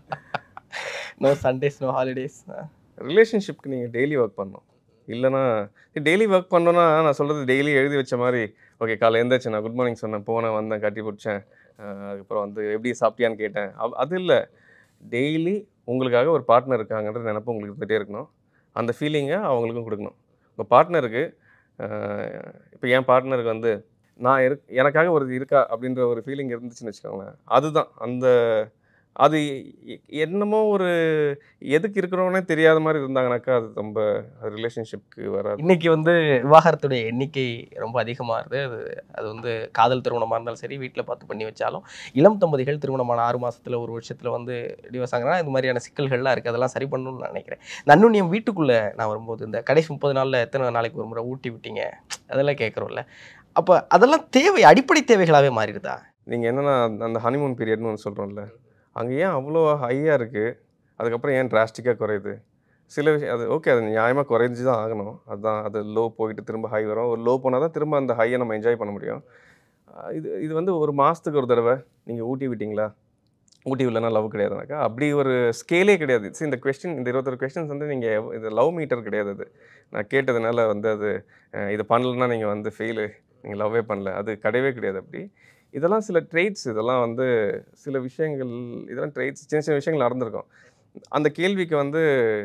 no Sundays no holidays ரிலேஷன்ஷிப்க்கு நீங்கள் டெய்லி ஒர்க் பண்ணணும் இல்லைனா டெய்லி ஒர்க் பண்ணோன்னா நான் சொல்கிறது டெய்லி எழுதி வச்ச மாதிரி ஓகே காலை எழுந்திரிச்சு நான் குட் மார்னிங் சொன்னேன் போனேன் வந்தேன் கட்டி பிடிச்சேன் அஹ் அதுக்கப்புறம் வந்து எப்படி சாப்பிட்டியான்னு கேட்டேன் அவ்- அது இல்லை டெய்லி உங்களுக்காக ஒரு பார்ட்னர் இருக்காங்கன்ற நினப்பு உங்களுக்கு இருந்துகிட்டே இருக்கணும் அந்த ஃபீலிங்கை அவங்களுக்கும் கொடுக்கணும் உங்கள் பார்ட்னருக்கு இப்போ என் பார்ட்னருக்கு வந்து நான் இரு எனக்காக ஒரு இருக்கா அப்படின்ற ஒரு ஃபீலிங் இருந்துச்சுன்னு வச்சுக்கோங்களேன் அதுதான் அந்த அது எ- என்னமோ ஒரு எதுக்கு இருக்கிறோன்னே தெரியாத மாதிரி இருந்தாங்கனாக்கா அது ரொம்ப ரிலேஷன்ஷிப்க்கு வராது இன்னைக்கு வந்து விவாகரத்துடைய எண்ணிக்கை ரொம்ப அதிகமாகுது அது அது வந்து காதல் திருமணமாக இருந்தாலும் சரி வீட்டில் பார்த்து பண்ணி வச்சாலும் இளம் தம்பதிகள் திருமணமான ஆறு மாசத்துல ஒரு வருஷத்தில் வந்து டிவோர்ஸ் ஆகுனா இது மாதிரியான சிக்கல்கள்லாம் இருக்குது அதெல்லாம் சரி பண்ணணும்னு நான் நினைக்கிறேன் இந்த அன்னுண்ணியம் வீட்டுக்குள்ளே நான் வரும்போது இந்த கடைசி முப்பது நாளில் எத்தனை நாளைக்கு ஒரு முறை ஊட்டி விட்டீங்க அதெல்லாம் கேட்குறோம்ல அப்போ அதெல்லாம் தேவை அடிப்படை தேவைகளாகவே மாறிடுதா நீங்கள் என்னென்னா அந்த ஹனிமூன் பீரியட்னு ஒன்று சொல்கிறோம்ல அங்கே ஏன் அவ்வளோ ஹையாக இருக்குது அதுக்கப்புறம் ஏன் டிராஸ்டிக்காக குறையுது சில விஷயம் அது ஓகே அது நியாயமாக குறைஞ்சி தான் ஆகணும் அதுதான் அது லோ போயிட்டு திரும்ப ஹை வரும் ஒரு லோ போனால் தான் திரும்ப அந்த ஹையை நம்ம என்ஜாய் பண்ண முடியும் அஹ் இது இது வந்து ஒரு மாதத்துக்கு ஒரு தடவை நீங்கள் ஊட்டி விட்டீங்களா ஊட்டி விடலனா லவ் கிடையாதுனாக்கா அப்படி ஒரு ஸ்கேலே கிடையாது See, இந்த கொஸ்டின் இந்த இருபத்தொரு கொஸ்டின்ஸ் வந்து நீங்கள் இது லவ் மீட்டர் கிடையாது அது நான் கேட்டதுனால வந்து அது அஹ், இது பண்ணலன்னா நீங்கள் வந்து ஃபெயிலு நீங்கள் லவ்வே பண்ணல அது கிடையவே கிடையாது அப்படி இதெல்லாம் சில ட்ரெய்ட்ஸ் இதெல்லாம் வந்து சில விஷயங்கள் இதெல்லாம் ட்ரெய்ட்ஸ் சின்ன சின்ன விஷயங்கள் நடந்திருக்கும் அந்த கேள்விக்கு வந்து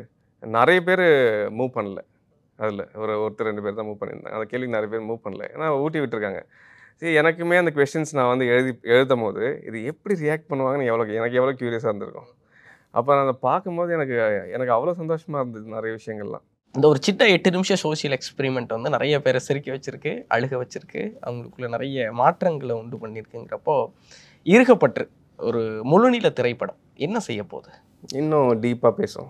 நிறைய பேர் மூவ் பண்ணல அதில் ஒரு ஒருத்தர் ரெண்டு பேர் தான் மூவ் பண்ணியிருந்தாங்க அந்த கேள்விக்கு நிறைய பேர் மூவ் பண்ணல ஏன்னா ஊட்டி விட்டுருக்காங்க சரி எனக்குமே அந்த கொஷின்ஸ் நான் வந்து எழுதி எழுதும் போது இது எப்படி ரியாக்ட் பண்ணுவாங்கன்னு எவ்வளோ எனக்கு எவ்வளோ க்யூரியஸாக இருந்திருக்கும் அப்போ நான் அதை பார்க்கும்போது எனக்கு எனக்கு அவ்வளோ சந்தோஷமாக இருந்தது நிறைய விஷயங்கள்லாம் இந்த ஒரு சின்ன எட்டு நிமிஷம் சோஷியல் எக்ஸ்பெரிமெண்ட் வந்து நிறைய பேரை சிரிக்க வச்சிருக்கு அழுக வச்சிருக்கு அவங்களுக்குள்ள நிறைய மாற்றங்களை உண்டு பண்ணியிருக்குங்கிறப்போ இருக்கப்பட்டு ஒரு முழுநீள திரைப்படம் என்ன செய்ய போகுது இன்னும் டீப்பாக பேசும்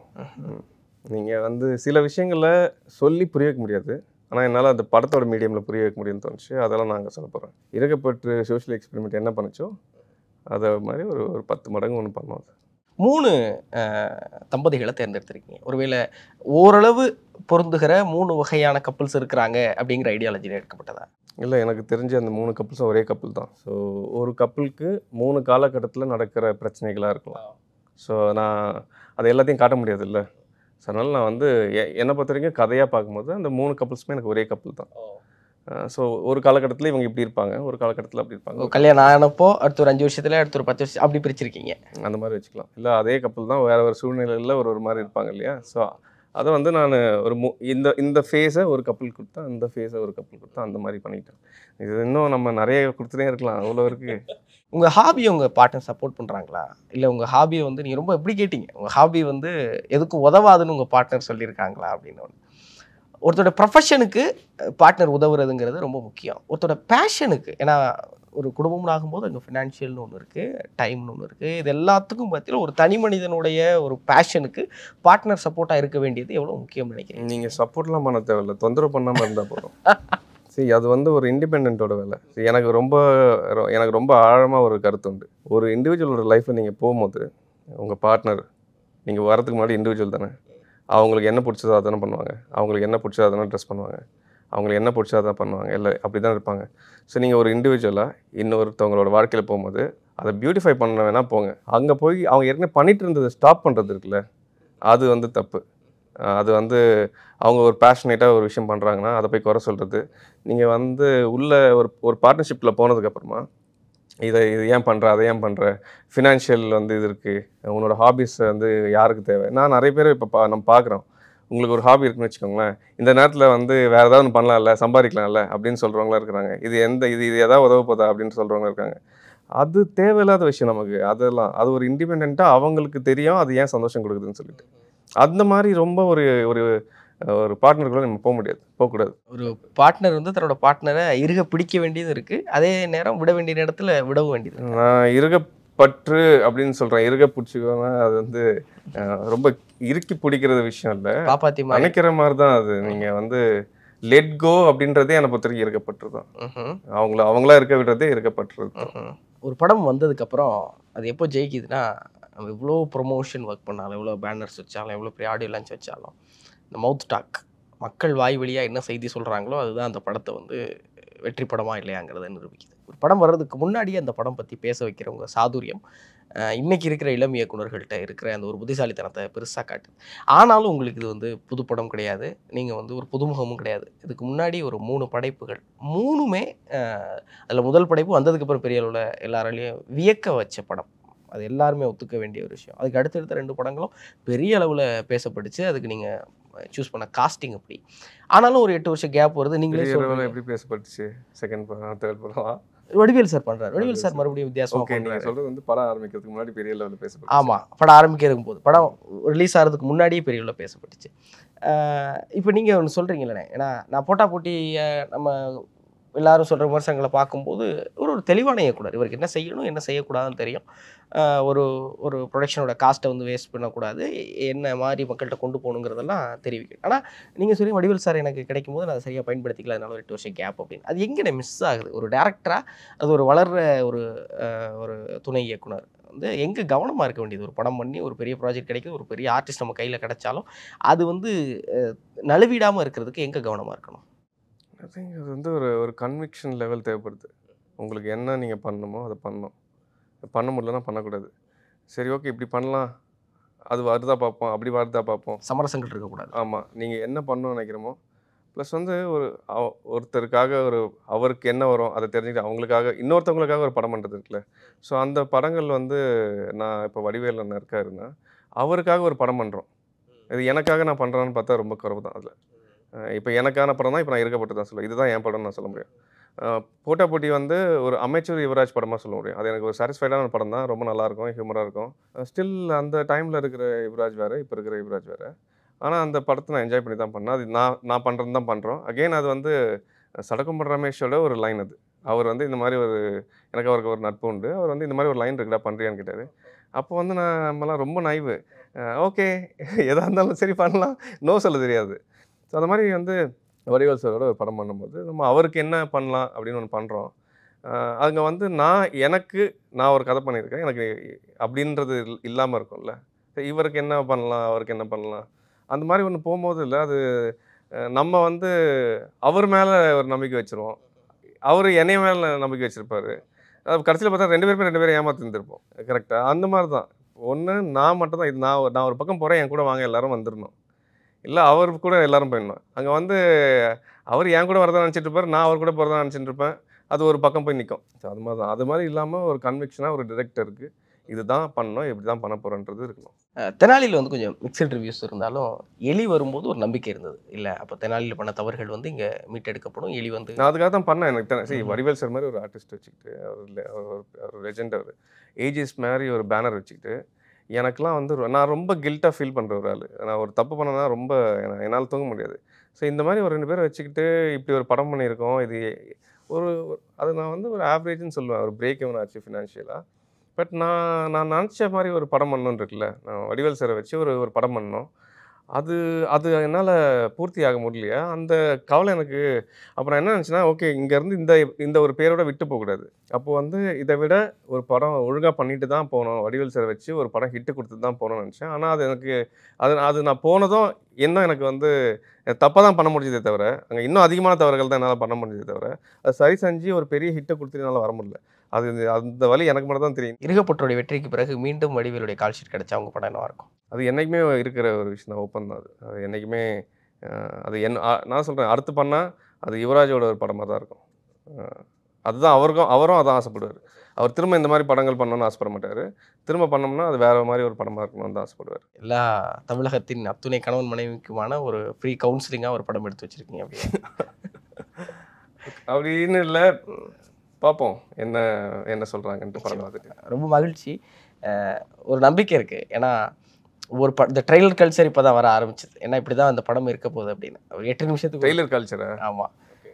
நீங்கள் வந்து சில விஷயங்களை சொல்லி புரிய வைக்க முடியாது ஆனால் என்னால் அந்த படத்தோட மீடியமில் புரிய வைக்க முடியும்னு தோணுச்சு அதெல்லாம் நாங்கள் சொல்ல போகிறோம் இருக்கப்பட்டு சோஷியல் எக்ஸ்பெரிமெண்ட் என்ன பண்ணுச்சோ அதை மாதிரி ஒரு ஒரு பத்து மடங்கு ஒன்று பண்ணோம் அது மூணு அஹ், தம்பதிகளை தேர்ந்தெடுத்திருக்கீங்க ஒருவேளை ஓரளவு பொருந்துகிற மூணு வகையான கப்புள்ஸ் இருக்கிறாங்க அப்படிங்கிற ஐடியாலஜியில் எடுக்கப்பட்டதா இல்லை எனக்கு தெரிஞ்ச அந்த மூணு கப்புள்ஸும் ஒரே கப்புள் தான் ஸோ ஒரு கப்புளுக்கு மூணு காலகட்டத்தில் நடக்கிற பிரச்சனைகளாக இருக்கலாம் ஸோ நான் அதை எல்லாத்தையும் காட்ட முடியாதுல்ல ஸோ அதனால் நான் வந்து எ- என்னை பொறுத்த வரைக்கும் கதையாக பார்க்கும்போது அந்த மூணு கப்புள்ஸுமே எனக்கு ஒரே கப்புள் தான் ஸோ ஒரு காலகட்டத்தில் இவங்க இப்படி இருப்பாங்க ஒரு காலகட்டத்தில் அப்படி இருப்பாங்க கல்யாணம் ஆனப்போ அடுத்த ஒரு அஞ்சு வருஷத்துல அடுத்த ஒரு பத்து வருஷம் அப்படி பிரிச்சிருக்கீங்க அந்த மாதிரி வச்சுக்கலாம் இல்லை அதே கப்பல் தான் வேற ஒரு சூழ்நிலையில் ஒரு ஒரு மாதிரி இருப்பாங்க இல்லையா ஸோ அதை வந்து நான் ஒரு மு இந்த இந்த ஃபேஸை ஒரு கப்பல் கொடுத்தா இந்த ஃபேஸை ஒரு கப்பல் கொடுத்தா அந்த மாதிரி பண்ணிட்டேன் இது இன்னும் நம்ம நிறைய கொடுத்துட்டே இருக்கலாம் அவ்வளோ இருக்கு உங்க ஹாபியை உங்க பார்ட்னர் சப்போர்ட் பண்றாங்களா இல்ல உங்க ஹாபியை வந்து நீங்க ரொம்ப எப்படி கேட்டீங்க உங்க ஹாபி வந்து எதுக்கும் உதவாதுன்னு உங்க பார்ட்னர் சொல்லியிருக்காங்களா அப்படின்னு ஒண்ணு. ஒருத்தரோட ப்ரொஃபஷனுக்கு பார்ட்னர் உதவுறதுங்கிறது ரொம்ப முக்கியம் ஒருத்தரோட பேஷனுக்கு ஏன்னா ஒரு குடும்பம்னு ஆகும்போது அங்கே ஃபினான்ஷியல்னு ஒன்று இருக்குது டைம்னு ஒன்று இருக்குது இது எல்லாத்துக்கும் பார்த்தீங்கன்னா ஒரு தனி மனிதனுடைய ஒரு பேஷனுக்கு பார்ட்னர் சப்போர்ட்டாக இருக்க வேண்டியது எவ்வளோ முக்கியம் நினைக்கிறீங்க நீங்கள் சப்போர்ட்லாம் பண்ண தேவையில்ல தொந்தரவு பண்ணாமல் இருந்தால் போதும் சரி அது வந்து ஒரு இண்டிபெண்ட்டோட வேலை See, எனக்கு ரொம்ப ரொ- எனக்கு ரொம்ப ஆழமாக ஒரு கருத்து உண்டு ஒரு இண்டிவிஜுவலோட லைஃப்பில் நீங்கள் போகும்போது உங்கள் பார்ட்னர் நீங்கள் வரதுக்கு முன்னாடி இண்டிவிஜுவல் தானே அவங்களுக்கு என்ன பிடிச்சதோ அதானே பண்ணுவாங்க அவங்களுக்கு என்ன பிடிச்சதோ அதானே ட்ரெஸ் பண்ணுவாங்க அவங்களுக்கு என்ன பிடிச்சதோ அதான் பண்ணுவாங்க இல்லை அப்படி தான் இருப்பாங்க ஸோ நீங்கள் ஒரு இண்டிவிஜுவலாக இன்னொருத்தவங்களோட வாழ்க்கையில் போகும்போது அதை பியூட்டிஃபை பண்ண வேணால் போங்க அங்கே போய் அவங்க ஏற்கனவே பண்ணிட்டு இருந்ததை ஸ்டாப் பண்ணுறது இருக்குல்ல அது வந்து தப்பு அஹ் அது வந்து அவங்க ஒரு பேஷனேட்டாக ஒரு விஷயம் பண்ணுறாங்கன்னா அதை போய் குறை சொல்கிறது நீங்கள் வந்து உள்ள ஒரு ஒரு பார்ட்னர்ஷிப்பில் போனதுக்கப்புறமா இதை இது ஏன் பண்ணுற அதை ஏன் பண்ணுற ஃபினான்ஷியல் வந்து இது இருக்குது உன்னோட ஹாபிஸ் வந்து யாருக்கு தேவை நான் நிறைய பேர் இப்போ பா நம்ம பார்க்குறோம் உங்களுக்கு ஒரு ஹாபி இருக்குன்னு வச்சுக்கோங்களேன் இந்த நேரத்தில் வந்து வேறு ஏதாவது ஒன்று பண்ணலாம்ல சம்பாதிக்கலாம்ல அப்படின்னு சொல்கிறவங்களாம் இருக்கிறாங்க இது எந்த இது இது எதாவது உதவ போதா அப்படின்னு சொல்கிறவங்க இருக்காங்க அது தேவையில்லாத விஷயம் நமக்கு அதெல்லாம் அது ஒரு இண்டிபெண்ட்டாக அவங்களுக்கு தெரியும் அது ஏன் சந்தோஷம் கொடுக்குதுன்னு சொல்லிட்டு அந்த மாதிரி ரொம்ப ஒரு ஒரு ஒரு பார்ட்னருக்குள்ள நம்ம போக முடியாது போகக்கூடாது ஒரு பார்ட்னர் வந்து தன்னோட பார்ட்னரை இறுக பிடிக்க வேண்டியது இருக்குது அதே நேரம் விட வேண்டிய நேரத்தில் விடவும் வேண்டியது இருக்கு. நான் இருகப்பற்று அப்படின்னு சொல்கிறேன் இருக பிடிச்சிக்கோன்னா அது வந்து அஹ், ரொம்ப இறுக்கி பிடிக்கிறது விஷயம் இல்லை காப்பாத்தி மாதிரி நினைக்கிற மாதிரி தான் அது நீங்கள் வந்து லெட் கோ அப்படின்றதே என்னை பொறுத்த வரைக்கும் இருக்கப்பட்டு தான் ம்ஹும். அவங்கள அவங்களா இருக்க விடுறதே இருக்கப்பட்டுறது தான் ம்ஹும். ஒரு படம் வந்ததுக்கப்புறம் அது எப்போ ஜெயிக்குதுன்னா நம்ம இவ்வளோ ப்ரொமோஷன் ஒர்க் பண்ணாலும் எவ்வளோ பேனர்ஸ் வச்சாலும் எவ்வளோ பெரிய ஆடியோ லான்ச் வச்சாலும் இந்த மவுத் டாக் மக்கள் வாய் வழியாக என்ன செய்தி சொல்கிறாங்களோ அதுதான் அந்த படத்தை வந்து வெற்றி படமா இல்லையாங்கிறத நிரூபிக்குது ஒரு படம் வர்றதுக்கு முன்னாடியே அந்த படம் பற்றி பேச வைக்கிறவங்க சாதுரியம் அஹ், இன்னைக்கு இருக்கிற இளம் இயக்குனர்கள்ட்ட இருக்கிற அந்த ஒரு புத்திசாலித்தனத்தை பெருசாக காட்டுது ஆனாலும் உங்களுக்கு இது வந்து புது படம் கிடையாது நீங்கள் வந்து ஒரு புதுமுகமும் கிடையாது இதுக்கு முன்னாடி ஒரு மூணு படைப்புகள் மூணுமே அதில் முதல் படைப்பு வந்ததுக்கப்புறம் பெரிய அளவில் எல்லாராலையும் வியக்க வச்ச படம் அது எல்லாருமே ஒத்துக்க வேண்டிய ஒரு விஷயம் அதுக்கு அடுத்தடுத்த ரெண்டு படங்களும் பெரிய அளவில் பேசப்பட்டுச்சு அதுக்கு நீங்கள் சூஸ் பண்ண காஸ்டிங் அப்படி ஆனாலும் ஒரு எட்டு வருஷம் கேப் வருது நீங்களே பெரிய அளவில் சொல்றீங்க. எப்படி பேசப்பட்டுச்சு செகண்ட் படம் தேர்ட் படம் வடிவேல் சார் பண்றாரு வடிவேல் சார் மறுபடியும் வித்தியாசமா ஓகே நீங்க பண்றாரு சொல்றது வந்து படம் ஆரம்பிக்கிறதுக்கு முன்னாடி பெரிய லெவலில் பேசப்படும் ஆமா படம் ஆரம்பிக்கிறதுக்கு போது படம் ரிலீஸ் ஆகிறதுக்கு முன்னாடியே பெரிய அளவில் பேசப்பட்டுச்சு இப்போ நீங்க ஒன்று சொல்றீங்களே ஏன்னா நான் போட்டா போட்டி அஹ், நம்ம எல்லாரும் சொல்ற விமர்சனங்களை பார்க்கும்போது ஒரு ஒரு தெளிவான இயக்குனர் இவருக்கு என்ன செய்யணும் என்ன செய்யக்கூடாதுன்னு தெரியும் அஹ், ஒரு ஒரு ப்ரொடக்ஷனோட காஸ்ட்டை வந்து வேஸ்ட் பண்ணக்கூடாது என்ன மாதிரி மக்கள்கிட்ட கொண்டு போகணுங்கிறதெல்லாம் தெரிவிக்கும் ஆனால் நீங்கள் சொல்லி வடிவேல் சார் எனக்கு கிடைக்கும் போது நான் அதை சரியாக பயன்படுத்திக்கல அதனால ஒரு எட்டு வருஷம் கேப் அப்படின்னு அது எங்கே மிஸ் ஆகுது ஒரு டேரக்டராக அது ஒரு வளர்ற ஒரு அஹ், ஒரு துணை இயக்குனர் வந்து எங்கே கவனமாக இருக்க வேண்டியது ஒரு படம் பண்ணி ஒரு பெரிய ப்ராஜெக்ட் கிடைக்குது ஒரு பெரிய ஆர்டிஸ்ட் நம்ம கையில் கிடைச்சாலும் அது வந்து அஹ், நழுவிடாமல் இருக்கிறதுக்கு எங்கே கவனமாக இருக்கணும் ஐ திங்க் அது வந்து ஒரு ஒரு கன்விக்ஷன் லெவல் தேவைப்படுது உங்களுக்கு என்ன நீங்கள் பண்ணணுமோ அதை பண்ணணும் பண்ண முடியலன்னா பண்ணக்கூடாது சரி ஓகே இப்படி பண்ணலாம் அது வருதா பார்ப்போம் அப்படி வருதா பார்ப்போம் சமரசங்கள் இருக்கக்கூடாது ஆமாம் நீங்கள் என்ன பண்ணணும்னு நினைக்கிறோமோ ப்ளஸ் வந்து ஒரு அவ- ஒருத்தருக்காக ஒரு அவருக்கு என்ன வரும் அதை தெரிஞ்சுக்கிட்டு அவங்களுக்காக இன்னொருத்தவங்களுக்காக ஒரு படம் பண்ணுறது இருக்குல்ல ஸோ அந்த படங்கள் வந்து நான் இப்போ வடிவேல் அண்ணன் இருக்காருன்னா அவருக்காக ஒரு படம் பண்ணுறோம் இது எனக்காக நான் பண்ணுறேன்னு பார்த்தா ரொம்ப குறவு தான் அதில் இப்போ எனக்கான படம் தான் இப்போ நான் இருக்கப்பட்டு தான் சொல்லுவேன் இதுதான் என் படம்னு நான் சொல்ல முடியும் அஹ் போட்டா போட்டி வந்து ஒரு அமைச்சர் யுவராஜ் படமாக சொல்ல முடியும் அது எனக்கு ஒரு சாட்டிஸ்ஃபைடான படம் தான் ரொம்ப நல்லாயிருக்கும் ஹியூமராக இருக்கும் ஸ்டில் அந்த டைமில் இருக்கிற யுவராஜ் வேறு இப்போ இருக்கிற யுவராஜ் வேறு ஆனால் அந்த படத்தை நான் என்ஜாய் பண்ணி தான் பண்ணேன் அது நான் நான் பண்ணுறது தான் பண்ணுறோம் அகெயின் அது வந்து சடகும்பர் ரமேஷோட ஒரு லைன் அது அவர் வந்து இந்த மாதிரி ஒரு எனக்கு அவருக்கு ஒரு நட்பு உண்டு அவர் வந்து இந்த மாதிரி ஒரு லைன் இருக்குடா பண்ணுறியான்னு கேட்டார் அப்போ வந்து நான் நம்மலாம் ரொம்ப நைவு ஓகே எதாக இருந்தாலும் சரி பண்ணலாம் நோ சொல்ல தெரியாது ஸோ அந்த மாதிரி வந்து வடிவேல் சாரோட ஒரு படம் பண்ணும்போது நம்ம அவருக்கு என்ன பண்ணலாம் அப்படின்னு ஒன்று பண்ணுறோம் அங்கே வந்து நான் எனக்கு நான் ஒரு கதை பண்ணியிருக்கேன் எனக்கு அப்படின்றது இல்லாமல் இருக்கும்ல சரி, இவருக்கு என்ன பண்ணலாம் அவருக்கு என்ன பண்ணலாம் அந்த மாதிரி ஒன்று போகும்போது இல்லை அது அஹ், நம்ம வந்து அவர் மேலே ஒரு நம்பிக்கை வச்சுருவோம் அவர் என்னைய மேலே நம்பிக்கை வச்சுருப்பாரு அது கடைசியில் பார்த்தா ரெண்டு பேருமே ரெண்டு பேரும் ஏமாத்தி இருந்திருப்போம் கரெக்டாக அந்த மாதிரி தான் ஒன்று நான் மட்டும் தான் இது நான் ஒரு- நான் ஒரு பக்கம் போகிறேன் என் கூட வாங்க எல்லாரும் வந்துடணும் இல்லை அவர் கூட எல்லாரும் போயிடணும் அங்கே வந்து அவர் என் கூட வரதான் நினச்சிட்டு இருப்பார் நான் அவர் கூட போகிறதா நினச்சிட்டு இருப்பேன் அது ஒரு பக்கம் போய் நிற்கும் ஸோ அது மாதிரி தான் அது மாதிரி இல்லாமல் ஒரு கன்விக்ஷனாக ஒரு டிரெக்டருக்கு இதுதான் பண்ணணும் இப்படி தான் பண்ண போகிறேன்றது இருக்கணும் அஹ், தெனாலியில் வந்து கொஞ்சம் மிக்சட் ரிவ்யூஸ் இருந்தாலும் எலி வரும்போது ஒரு நம்பிக்கை இருந்தது இல்லை அப்போ தெனாலியில் பண்ண தவறுகள் வந்து இங்கே மீட்டெடுக்கப்படும் எலி வந்து நான் அதுக்காக தான் பண்ணேன் எனக்கு தெரியும் சரி ம்ம். வடிவேல் சார் மாதிரி ஒரு ஆர்டிஸ்ட் வச்சுக்கிட்டு அவர் le- அவர் ஒரு லெஜெண்ட் அவர் ஏஜிஸ் மாதிரி ஒரு பேனர் வச்சுக்கிட்டு எனக்கெலாம் வந்து ரொ- நான் ரொம்ப கில்ட்டாக ஃபீல் பண்ணுற ஒரு ஆள் நான் ஒரு தப்பு பண்ணனா ரொம்ப என- என்னால் தூங்க முடியாது ஸோ இந்த மாதிரி ஒரு ரெண்டு பேரை வச்சுக்கிட்டு இப்படி ஒரு படம் பண்ணியிருக்கோம் இது ஒரு ஒரு- அது நான் வந்து ஒரு ஆவரேஜ்னு சொல்லுவேன் ஒரு பிரேக் எவன் ஆச்சு ஃபினான்ஷியலாக பட் நான் நான் நினச்ச மாதிரி ஒரு படம் பண்ணணுன்னு இருக்குல்ல நான் வடிவேல் சாரை வச்சு ஒரு ஒரு படம் பண்ணோம் அது அது என்னால் பூர்த்தி ஆக முடியலையா அந்த கவலை எனக்கு அப்புறம் என்ன நினச்சுன்னா ஓகே இங்கேருந்து இந்த இந்த ஒரு பேரோட விட்டு போகக்கூடாது அப்போ வந்து இதை விட ஒரு படம் ஒழுங்காக பண்ணிட்டு தான் போகணும் வடிவேல் சார் வச்சு ஒரு படம் ஹிட்டு கொடுத்து தான் போகணும்னு நினச்சேன் ஆனால் அது எனக்கு அது அது நான் போனதும் இன்னும் எனக்கு வந்து தப்பாக தான் பண்ண முடிஞ்சதே தவிர அங்கே இன்னும் அதிகமான தவறுகள் தான் என்னால் பண்ண முடிஞ்சதே தவிர அது சரி செஞ்சு ஒரு பெரிய ஹிட்டை கொடுத்து என்னால் வர முடியல அது அந்த வழி எனக்கு மட்டும் தான் தெரியும் இருகப்பட்டோடைய வெற்றிக்கு பிறகு மீண்டும் வடிவேலுடைய கால் ஷீட் கிடைச்சா அவங்க படம் என்னவா இருக்கும் அது என்றைக்குமே இருக்கிற ஒரு விஷயம் தான் ஓப்பன் தான் அது அது என்றைக்குமே அஹ், அது என்ன அ- நான் சொல்கிறேன் அடுத்து பண்ணால் அது யுவராஜோட ஒரு படமாக தான் இருக்கும் அஹ், அதுதான் அவருக்கும் அவரும் அதான் ஆசைப்படுவார் அவர் திரும்ப இந்த மாதிரி படங்கள் பண்ணணும்னு ஆசைப்பட மாட்டார் திரும்ப பண்ணோம்னா அது வேறு மாதிரி ஒரு படமாக இருக்கணும்னு தான் ஆசைப்படுவார் எல்லா தமிழகத்தின் அத்துணை கணவன் மனைவிக்குமான ஒரு ஃப்ரீ கவுன்சிலிங்காக ஒரு படம் எடுத்து வச்சிருக்கீங்க அப்படியே அப்படின்னு இல்லை பார்ப்போம் என்ன என்ன சொல்கிறாங்கன்ட்டு படம் பார்த்துட்டு ரொம்ப மகிழ்ச்சி அஹ் ஒரு நம்பிக்கை இருக்குது ஏன்னா ஒரு ப இந்த ட்ரெய்லர் கல்ச்சர் இப்போ தான் வர ஆரம்பிச்சது ஏன்னா இப்படி தான் அந்த படம் இருக்க போகுது அப்படின்னு ஒரு எட்டு நிமிஷத்துக்கு ட்ரெய்லர் கல்ச்சரை ஆமாம்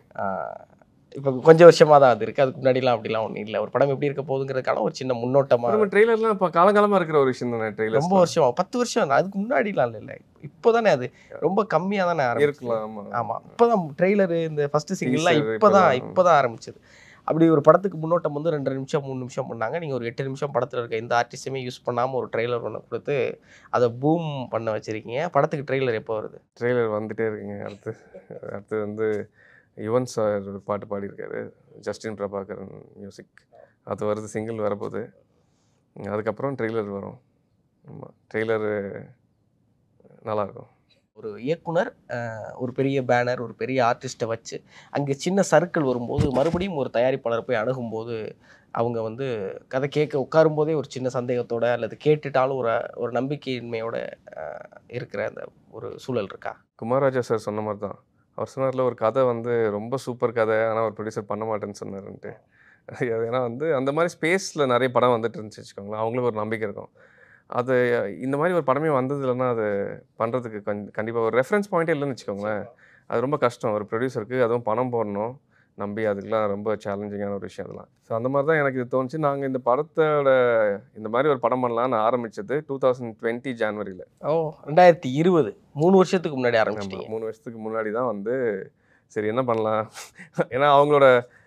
இப்போ கொஞ்சம் வருஷமாக தான் அது இருக்குது அதுக்கு முன்னாடிலாம் அப்படிலாம் ஒன்றும் இல்லை ஒரு படம் எப்படி இருக்க போகுதுங்கிறதுக்கான ஒரு சின்ன முன்னோட்டமாக நம்ம ட்ரெய்லர்லாம் இப்போ காலங்காலமாக இருக்கிற ஒரு விஷயம் தானே ட்ரெய்லர் ரொம்ப வருஷம் பத்து வருஷம் தான். அதுக்கு முன்னாடிலாம் இல்லை இப்போ தானே அது ரொம்ப கம்மியாக தானே ஆரம்பிச்சது இருக்கலாம் ஆமாம் ஆமாம் இப்போ தான் ட்ரெய்லரு இந்த ஃபஸ்ட்டு சிங்கிள்லாம் Teaser இப்போ தான் இப்பதான். இப்போ தான் ஆரம்பிச்சது அப்படி ஒரு படத்துக்கு முன்னோட்டம் வந்து ரெண்டு நிமிஷம் மூணு நிமிஷம் பண்ணாங்க நீங்கள் ஒரு எட்டு நிமிஷம் படத்தில் இருக்க எந்த ஆர்டிஸ்ட்டுமே யூஸ் பண்ணாமல் ஒரு ட்ரெய்லர் ஒன்று கொடுத்து அதை பூம் பண்ண வச்சிருக்கீங்க படத்துக்கு ட்ரெய்லர் எப்போ வருது ட்ரெய்லர் வந்துட்டே இருக்குங்க அடுத்து அடுத்து வந்து யுவன் சார் ஒரு பாட்டு பாடியிருக்காரு ஜஸ்டின் பிரபாகரன் மியூசிக் அது வருது சிங்கிள் வரப்போகுது அதுக்கப்புறம் ட்ரெய்லர் வரும் ஆமாம் ட்ரெய்லரு நல்லாயிருக்கும் ஒரு இயக்குனர் அஹ், ஒரு பெரிய பேனர் ஒரு பெரிய ஆர்டிஸ்ட்டை வச்சு அங்கே சின்ன சர்க்கிள் வரும்போது மறுபடியும் ஒரு தயாரிப்பாளர் போய் அணுகும்போது அவங்க வந்து கதை கேட்க உட்காரும்போதே ஒரு சின்ன சந்தேகத்தோட அல்லது கேட்டுட்டாலும் ஒரு ஒரு நம்பிக்கையின்மையோட அஹ், இருக்கிற அந்த ஒரு சூழல் இருக்கா குமாரராஜா சார் சொன்ன மாதிரி தான் அவர் சொன்னார்ல ஒரு கதை வந்து ரொம்ப சூப்பர் கதை ஆனால் ஒரு ப்ரொடியூசர் பண்ண மாட்டேன்னு சொன்னாருன்ட்டு ஏன்னா வந்து அந்த மாதிரி ஸ்பேஸில் நிறைய படம் வந்துட்டு இருந்துச்சு வச்சுக்கோங்களேன் அவங்களுக்கு ஒரு நம்பிக்கை இருக்கும் அது இந்த மாதிரி ஒரு படமே வந்தது இல்லைன்னா அது பண்ணுறதுக்கு கண் கண்டிப்பாக ஒரு ரெஃபரன்ஸ் பாயிண்ட்டே இல்லைன்னு வச்சுக்கோங்களேன் அது ரொம்ப கஷ்டம் ஒரு ப்ரொடியூசருக்கு அதுவும் பணம் போடணும் நம்பி அதுக்கெலாம் ரொம்ப சேலஞ்சிங்கான ஒரு விஷயம் அதெல்லாம் ஸோ அந்த மாதிரி தான் எனக்கு இது தோணுச்சு நாங்கள் இந்த படத்தோட இந்த மாதிரி ஒரு படம் பண்ணலாம்னு ஆரம்பிச்சது டூ தௌசண்ட் டுவெண்ட்டி ஜான்வரியில் ஓ ரெண்டாயிரத்தி இருபது மூணு வருஷத்துக்கு முன்னாடி ஆரம்பிச்சிட்டீங்க மூணு வருஷத்துக்கு முன்னாடி தான் வந்து சரி என்ன பண்ணலாம் ஏன்னா அவங்களோட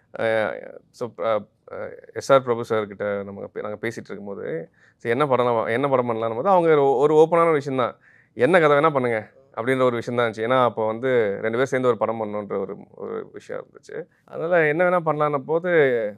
ஸோ எஸ்ஆர் பிரபு சார்கிட்ட நம்ம நாங்கள் பேசிகிட்டு இருக்கும்போது சரி என்ன படம் என்ன படம் பண்ணலான்னு போது அவங்க ஒரு- ஒரு ஓப்பனான விஷயம் தான் என்ன கதை வேணால் பண்ணுங்க அப்படின்ற ஒரு விஷயம் தான் இருந்துச்சு ஏன்னா அப்போ வந்து ரெண்டு பேரும் சேர்ந்து ஒரு படம் பண்ணணுன்ற ஒரு ஒரு விஷயம் இருந்துச்சு அதனால் என்ன வேணால் பண்ணலான்ன போது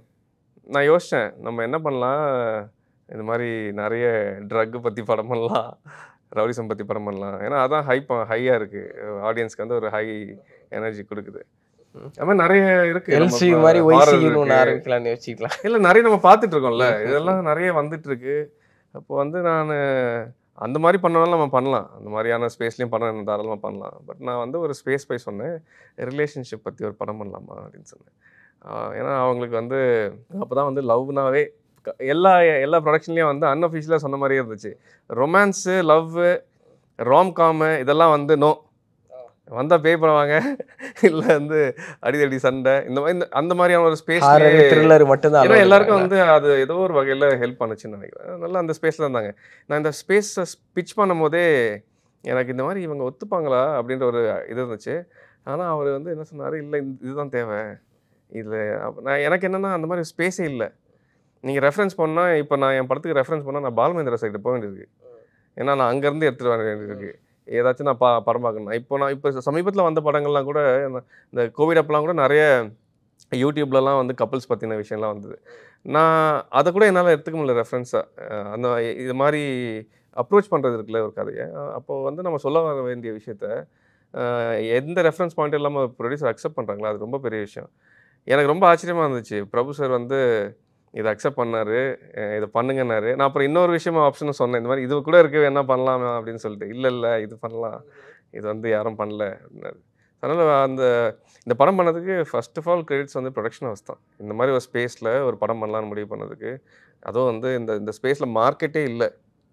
நான் யோசித்தேன் நம்ம என்ன பண்ணலாம் இந்த மாதிரி நிறைய ட்ரக்கு பற்றி படம் பண்ணலாம் ரவுடிசம் பற்றி படம் பண்ணலாம் ஏன்னா அதான் ஹை ஹையாக இருக்குது ஆடியன்ஸ்க்கு வந்து ஒரு ஹை எனர்ஜி கொடுக்குது அது மாதிரி நிறைய இருக்கு நம்ம எல்சி இப்ப மாதிரி horror ஒய்சின்னு ஒன்று இருக்கு. ஆரம்பிக்கலாம்னு யோசிக்கலாம் இல்ல நிறைய நம்ம பார்த்துட்டு இருக்கோம்ல இதெல்லாம் நிறைய வந்துட்டு இருக்கு அப்போ வந்து நான் அந்த மாதிரி பண்ணனாலும் நம்ம பண்ணலாம் அந்த மாதிரியான ஸ்பேஸ்லையும் படம் தாராளமாக பண்ணலாம் பட் நான் வந்து ஒரு ஸ்பேஸ் போய் சொன்னேன் ரிலேஷன்ஷிப் பற்றி ஒரு படம் பண்ணலாமா அப்படின்னு சொன்னேன் ஆஹ் ஏன்னா அவங்களுக்கு வந்து அப்போ தான் வந்து லவ்னாவே எல்லா எல்லா ப்ரொடக்ஷன்லேயும் வந்து அன்அஃபிஷியலாக சொன்ன மாதிரியே இருந்துச்சு ரொமான்ஸு லவ்வு ராம்காமு இதெல்லாம் வந்து நோ வந்தால் பே பண்ணுவாங்க இல்லை வந்து அடிதடி சண்டை இந்த மாதிரி இந்த- அந்த மாதிரியான ஒரு ஸ்பேஸ் த்ரில்லர் மட்டும்தான் ஏன்னா allowed எல்லாருக்கும் இருக்காங்களா? வந்து அது ஏதோ ஒரு வகையில் ஹெல்ப் பண்ணுச்சுன்னு நினைக்கிறேன் நல்லா அந்த ஸ்பேஸில் இருந்தாங்க நான் இந்த ஸ்பேஸை பிச் பண்ணும்போதே எனக்கு இந்த மாதிரி இவங்க ஒத்துப்பாங்களா அப்படின்ற ஒரு இது இருந்துச்சு ஆனால் அவர் வந்து என்ன சொன்னார் இல்லை இதுதான் தேவை இதில் நான் எனக்கு என்னென்னா அந்த மாதிரி ஸ்பேஸே இல்லை நீங்கள் ரெஃபரன்ஸ் பண்ணால் இப்போ நான் என் படத்துக்கு ரெஃபரன்ஸ் பண்ணால் நான் பால்மேந்திர சைடு போக வேண்டியிருக்கு ஏன்னா நான் அங்கேருந்து எடுத்துகிட்டு வர வேண்டியிருக்கு ஏதாச்சும் நான் பா படம் பார்க்கணும் இப்போ நான் இப்போ சமீபத்தில் வந்த படங்கள்லாம் கூட நான் இந்த கோவிட் அப்பெல்லாம் கூட நிறைய யூடியூப்லலாம் வந்து கப்புள்ஸ் பற்றின விஷயம்லாம் வந்தது நான் அதை கூட என்னால் எடுத்துக்க முடியல ரெஃபரன்ஸாக அந்த இது மாதிரி அப்ரோச் பண்ணுறது இருக்குல்ல ஒரு கதையை அப்போது வந்து நம்ம சொல்ல வர வேண்டிய விஷயத்த அஹ், எந்த ரெஃபரன்ஸ் பாயிண்ட் இல்லாமல் ப்ரொடியூசர் அக்செப்ட் பண்ணுறாங்களா அது ரொம்ப பெரிய விஷயம் எனக்கு ரொம்ப ஆச்சரியமாக இருந்துச்சு பிரபு சார் வந்து இதை அக்செப்ட் பண்ணாரு அஹ் இதை பண்ணுங்கன்னாரு நான் அப்புறம் இன்னொரு விஷயமா ஆப்ஷனும் சொன்னேன் இந்த மாதிரி இது கூட இருக்கு என்ன பண்ணலாமா அப்படின்னு சொல்லிட்டு இல்லை இல்லை இது பண்ணலாம் இது வந்து யாரும் பண்ணல அப்படின்னாரு அதனால் அந்த இந்த படம் பண்ணதுக்கு ஃபர்ஸ்ட் ஆஃப் ஆல் கிரெடிட்ஸ் வந்து ப்ரொடக்ஷன் ஹவுஸ் தான் இந்த மாதிரி ஒரு ஸ்பேஸில் ஒரு படம் பண்ணலாம்னு முடிவு பண்ணதுக்கு அதுவும் வந்து இந்த இந்த ஸ்பேஸில் மார்க்கெட்டே இல்லை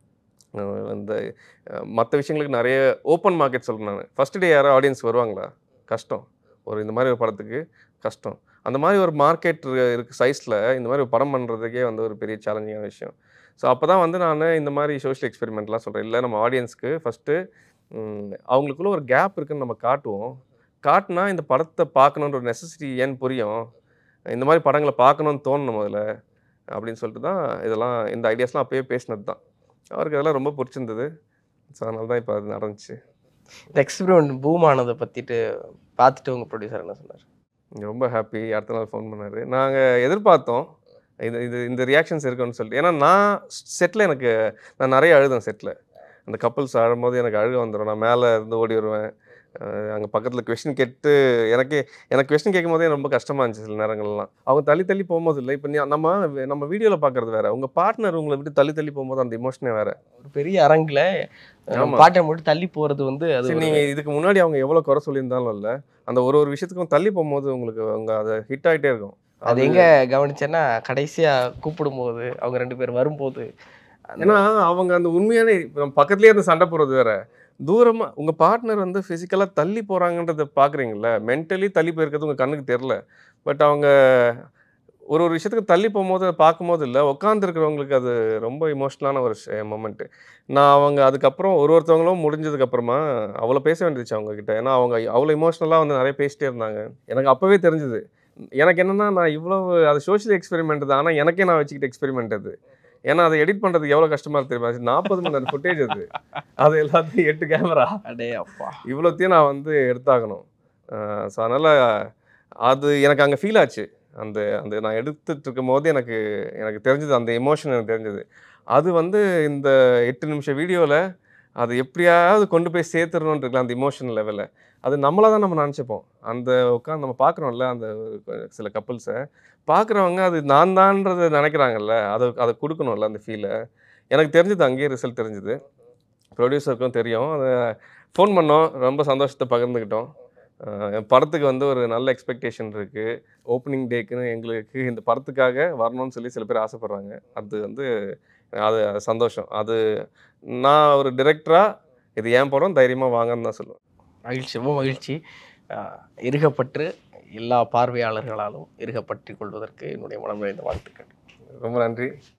அஹ் இந்த மற்ற விஷயங்களுக்கு நிறைய ஓப்பன் மார்க்கெட் சொல்கிறேன் நான் ஃபஸ்ட் டே யாரும் ஆடியன்ஸ் வருவாங்களா கஷ்டம் ஒரு இந்த மாதிரி ஒரு படத்துக்கு கஷ்டம் அந்த மாதிரி ஒரு மார்க்கெட் இருக்கு சைஸில் இந்த மாதிரி ஒரு படம் பண்ணுறதுக்கே வந்து ஒரு பெரிய சேலஞ்சிங்கான விஷயம் ஸோ அப்போ தான் வந்து நான் இந்த மாதிரி சோஷியல் எக்ஸ்பெரிமெண்ட்லாம் சொல்கிறேன் இல்லை நம்ம ஆடியன்ஸ்க்கு ஃபஸ்ட்டு அவங்களுக்குள்ள ஒரு கேப் இருக்குன்னு நம்ம காட்டுவோம் காட்டினா இந்த படத்தை பார்க்கணுன்ற ஒரு நெசசிட்டி ஏன்னு புரியும் இந்த மாதிரி படங்களை பார்க்கணுன்னு தோணணும் முதல்ல அப்படின்னு சொல்லிட்டு தான் இதெல்லாம் இந்த ஐடியாஸ்லாம் அப்பயே பேசினது தான் அவருக்கு அதெல்லாம் ரொம்ப பிடிச்சிருந்தது ஸோ அதனால தான் இப்போ அது நடந்துச்சு இந்த எக்ஸ்பெரிமெண்ட் பூம் ஆனதை பற்றிட்டு பார்த்துட்டு உங்கள் ப்ரொடியூசர் என்ன சொன்னார் ரொம்ப ஹாப்பி அடுத்த நாள் ஃபோன் பண்ணார் நாங்கள் எதிர்பார்த்தோம் இது இது இந்த ரியாக்ஷன்ஸ் இருக்குன்னு சொல்லிட்டு ஏன்னா நான் செட்டில் எனக்கு நான் நிறைய அழுதேன் செட்டில் அந்த கப்புள்ஸ் அழும்போது எனக்கு அழுக வந்துடும் நான் மேலே இருந்து ஓடி வருவேன் அங்கே பக்கத்தில் கொஷின் கேட்டு எனக்கே எனக்கு கொஷின் கேட்கும் போதே ரொம்ப கஷ்டமாக இருந்துச்சு சில நேரங்கள்லாம் அவங்க தள்ளி தள்ளி போகும்போது இல்லை இப்போ நம்ம நம்ம வீடியோவில் பார்க்குறது வேற உங்கள் பார்ட்னர் உங்களை விட்டு தள்ளி தள்ளி போகும்போது அந்த இமோஷனே வேற ஒரு பெரிய அரங்கில் ஆமா. பாட்டை மட்டும் தள்ளி போகிறது வந்து அது சரி ஒரு- நீங்கள் இதுக்கு முன்னாடி அவங்க எவ்வளோ குறை சொல்லியிருந்தாலும் இல்லை அந்த ஒரு ஒரு விஷயத்துக்கும் தள்ளி போகும்போது உங்களுக்கு அவங்க அதை ஹிட் ஆகிட்டே இருக்கும் அது எங்க கவனிச்சேன்னா கடைசியா கூப்பிடும்போது அவங்க ரெண்டு பேர் வரும்போது அந்த- ஏன்னா அவங்க அந்த உண்மையான இப்ப நம்ம பக்கத்துலயே இருந்து சண்டை போடுறது வேற தூரமா உங்க பார்ட்னர் வந்து பிசிக்கலா தள்ளி போறாங்கன்றத பாக்குறீங்கல்ல மென்டலி தள்ளி போயிருக்கிறது உங்க கண்ணுக்கு தெரியல பட் அவங்க ஒரு ஒரு விஷயத்துக்கு தள்ளி போகும்போது அதை பார்க்கும்போது இல்லை உட்காந்துருக்கிறவங்களுக்கு அது ரொம்ப இமோஷ்னலான ஒரு மொமெண்ட்டு நான் அவங்க அதுக்கப்புறம் ஒரு ஒருத்தவங்களும் முடிஞ்சதுக்கு அப்புறமா அவ்வளோ பேச வேண்டியதுச்சு அவங்க கிட்ட ஏன்னா அவங்க அவ்வளோ இமோஷ்னலாக வந்து நிறைய பேசிட்டே இருந்தாங்க எனக்கு அப்போவே தெரிஞ்சுது எனக்கு என்னன்னா நான் இவ்வளவு அது சோஷியல் எக்ஸ்பெரிமெண்ட் தான் ஆனால் எனக்கே நான் வச்சுக்கிட்ட எக்ஸ்பெரிமெண்ட் அது ஏன்னா அதை எடிட் பண்ணுறதுக்கு எவ்வளோ கஷ்டமா இருக்கு தெரியுமா நாற்பது மணி நேரம் ஃபுட்டேஜ் அது அது எல்லாத்தையும் எட்டு கேமரா அடே அப்பா இவ்வளோத்தையும் நான் வந்து எடுத்தாகணும் ஸோ அதனால் அது எனக்கு அங்கே ஃபீல் ஆச்சு அந்த அந்த நான் எடுத்துட்டு இருக்கும் போது எனக்கு எனக்கு தெரிஞ்சது அந்த எமோஷன் எனக்கு தெரிஞ்சது அது வந்து இந்த எட்டு நிமிஷம் வீடியோவில் அது எப்படியாவது கொண்டு போய் சேர்த்துடணும்னு இருக்குல்ல அந்த இமோஷன் லெவலில் அது நம்மளாக தான் நம்ம நினச்சிப்போம் அந்த உட்காந்து நம்ம பார்க்குறோம்ல அந்த சில கப்புள்ஸை பார்க்குறவங்க அது நான் தான்றதை நினைக்கிறாங்கல்ல அதை அதை கொடுக்கணும்ல அந்த ஃபீலை எனக்கு தெரிஞ்சது அங்கேயே ரிசல்ட் தெரிஞ்சுது ப்ரொடியூசருக்கும் தெரியும் அதை ஃபோன் பண்ணோம் ரொம்ப சந்தோஷத்தை பகிர்ந்துக்கிட்டோம் அஹ் என் படத்துக்கு வந்து ஒரு நல்ல எக்ஸ்பெக்டேஷன் இருக்குது ஓப்பனிங் டேக்குன்னு எங்களுக்கு இந்த படத்துக்காக வரணும்னு சொல்லி சில பேர் ஆசைப்பட்றாங்க அது வந்து அது சந்தோஷம் அது நான் ஒரு டிரெக்டராக இது என் படம் தைரியமாக வாங்கன்னு தான் சொல்லுவேன் மகிழ்ச்சி ரொம்ப மகிழ்ச்சி ஆஹ் இருகப்பற்று எல்லா பார்வையாளர்களாலும் இருகப்பற்றி கொள்வதற்கு என்னுடைய மனம் நிறைந்த வாழ்த்துக்கள் ரொம்ப நன்றி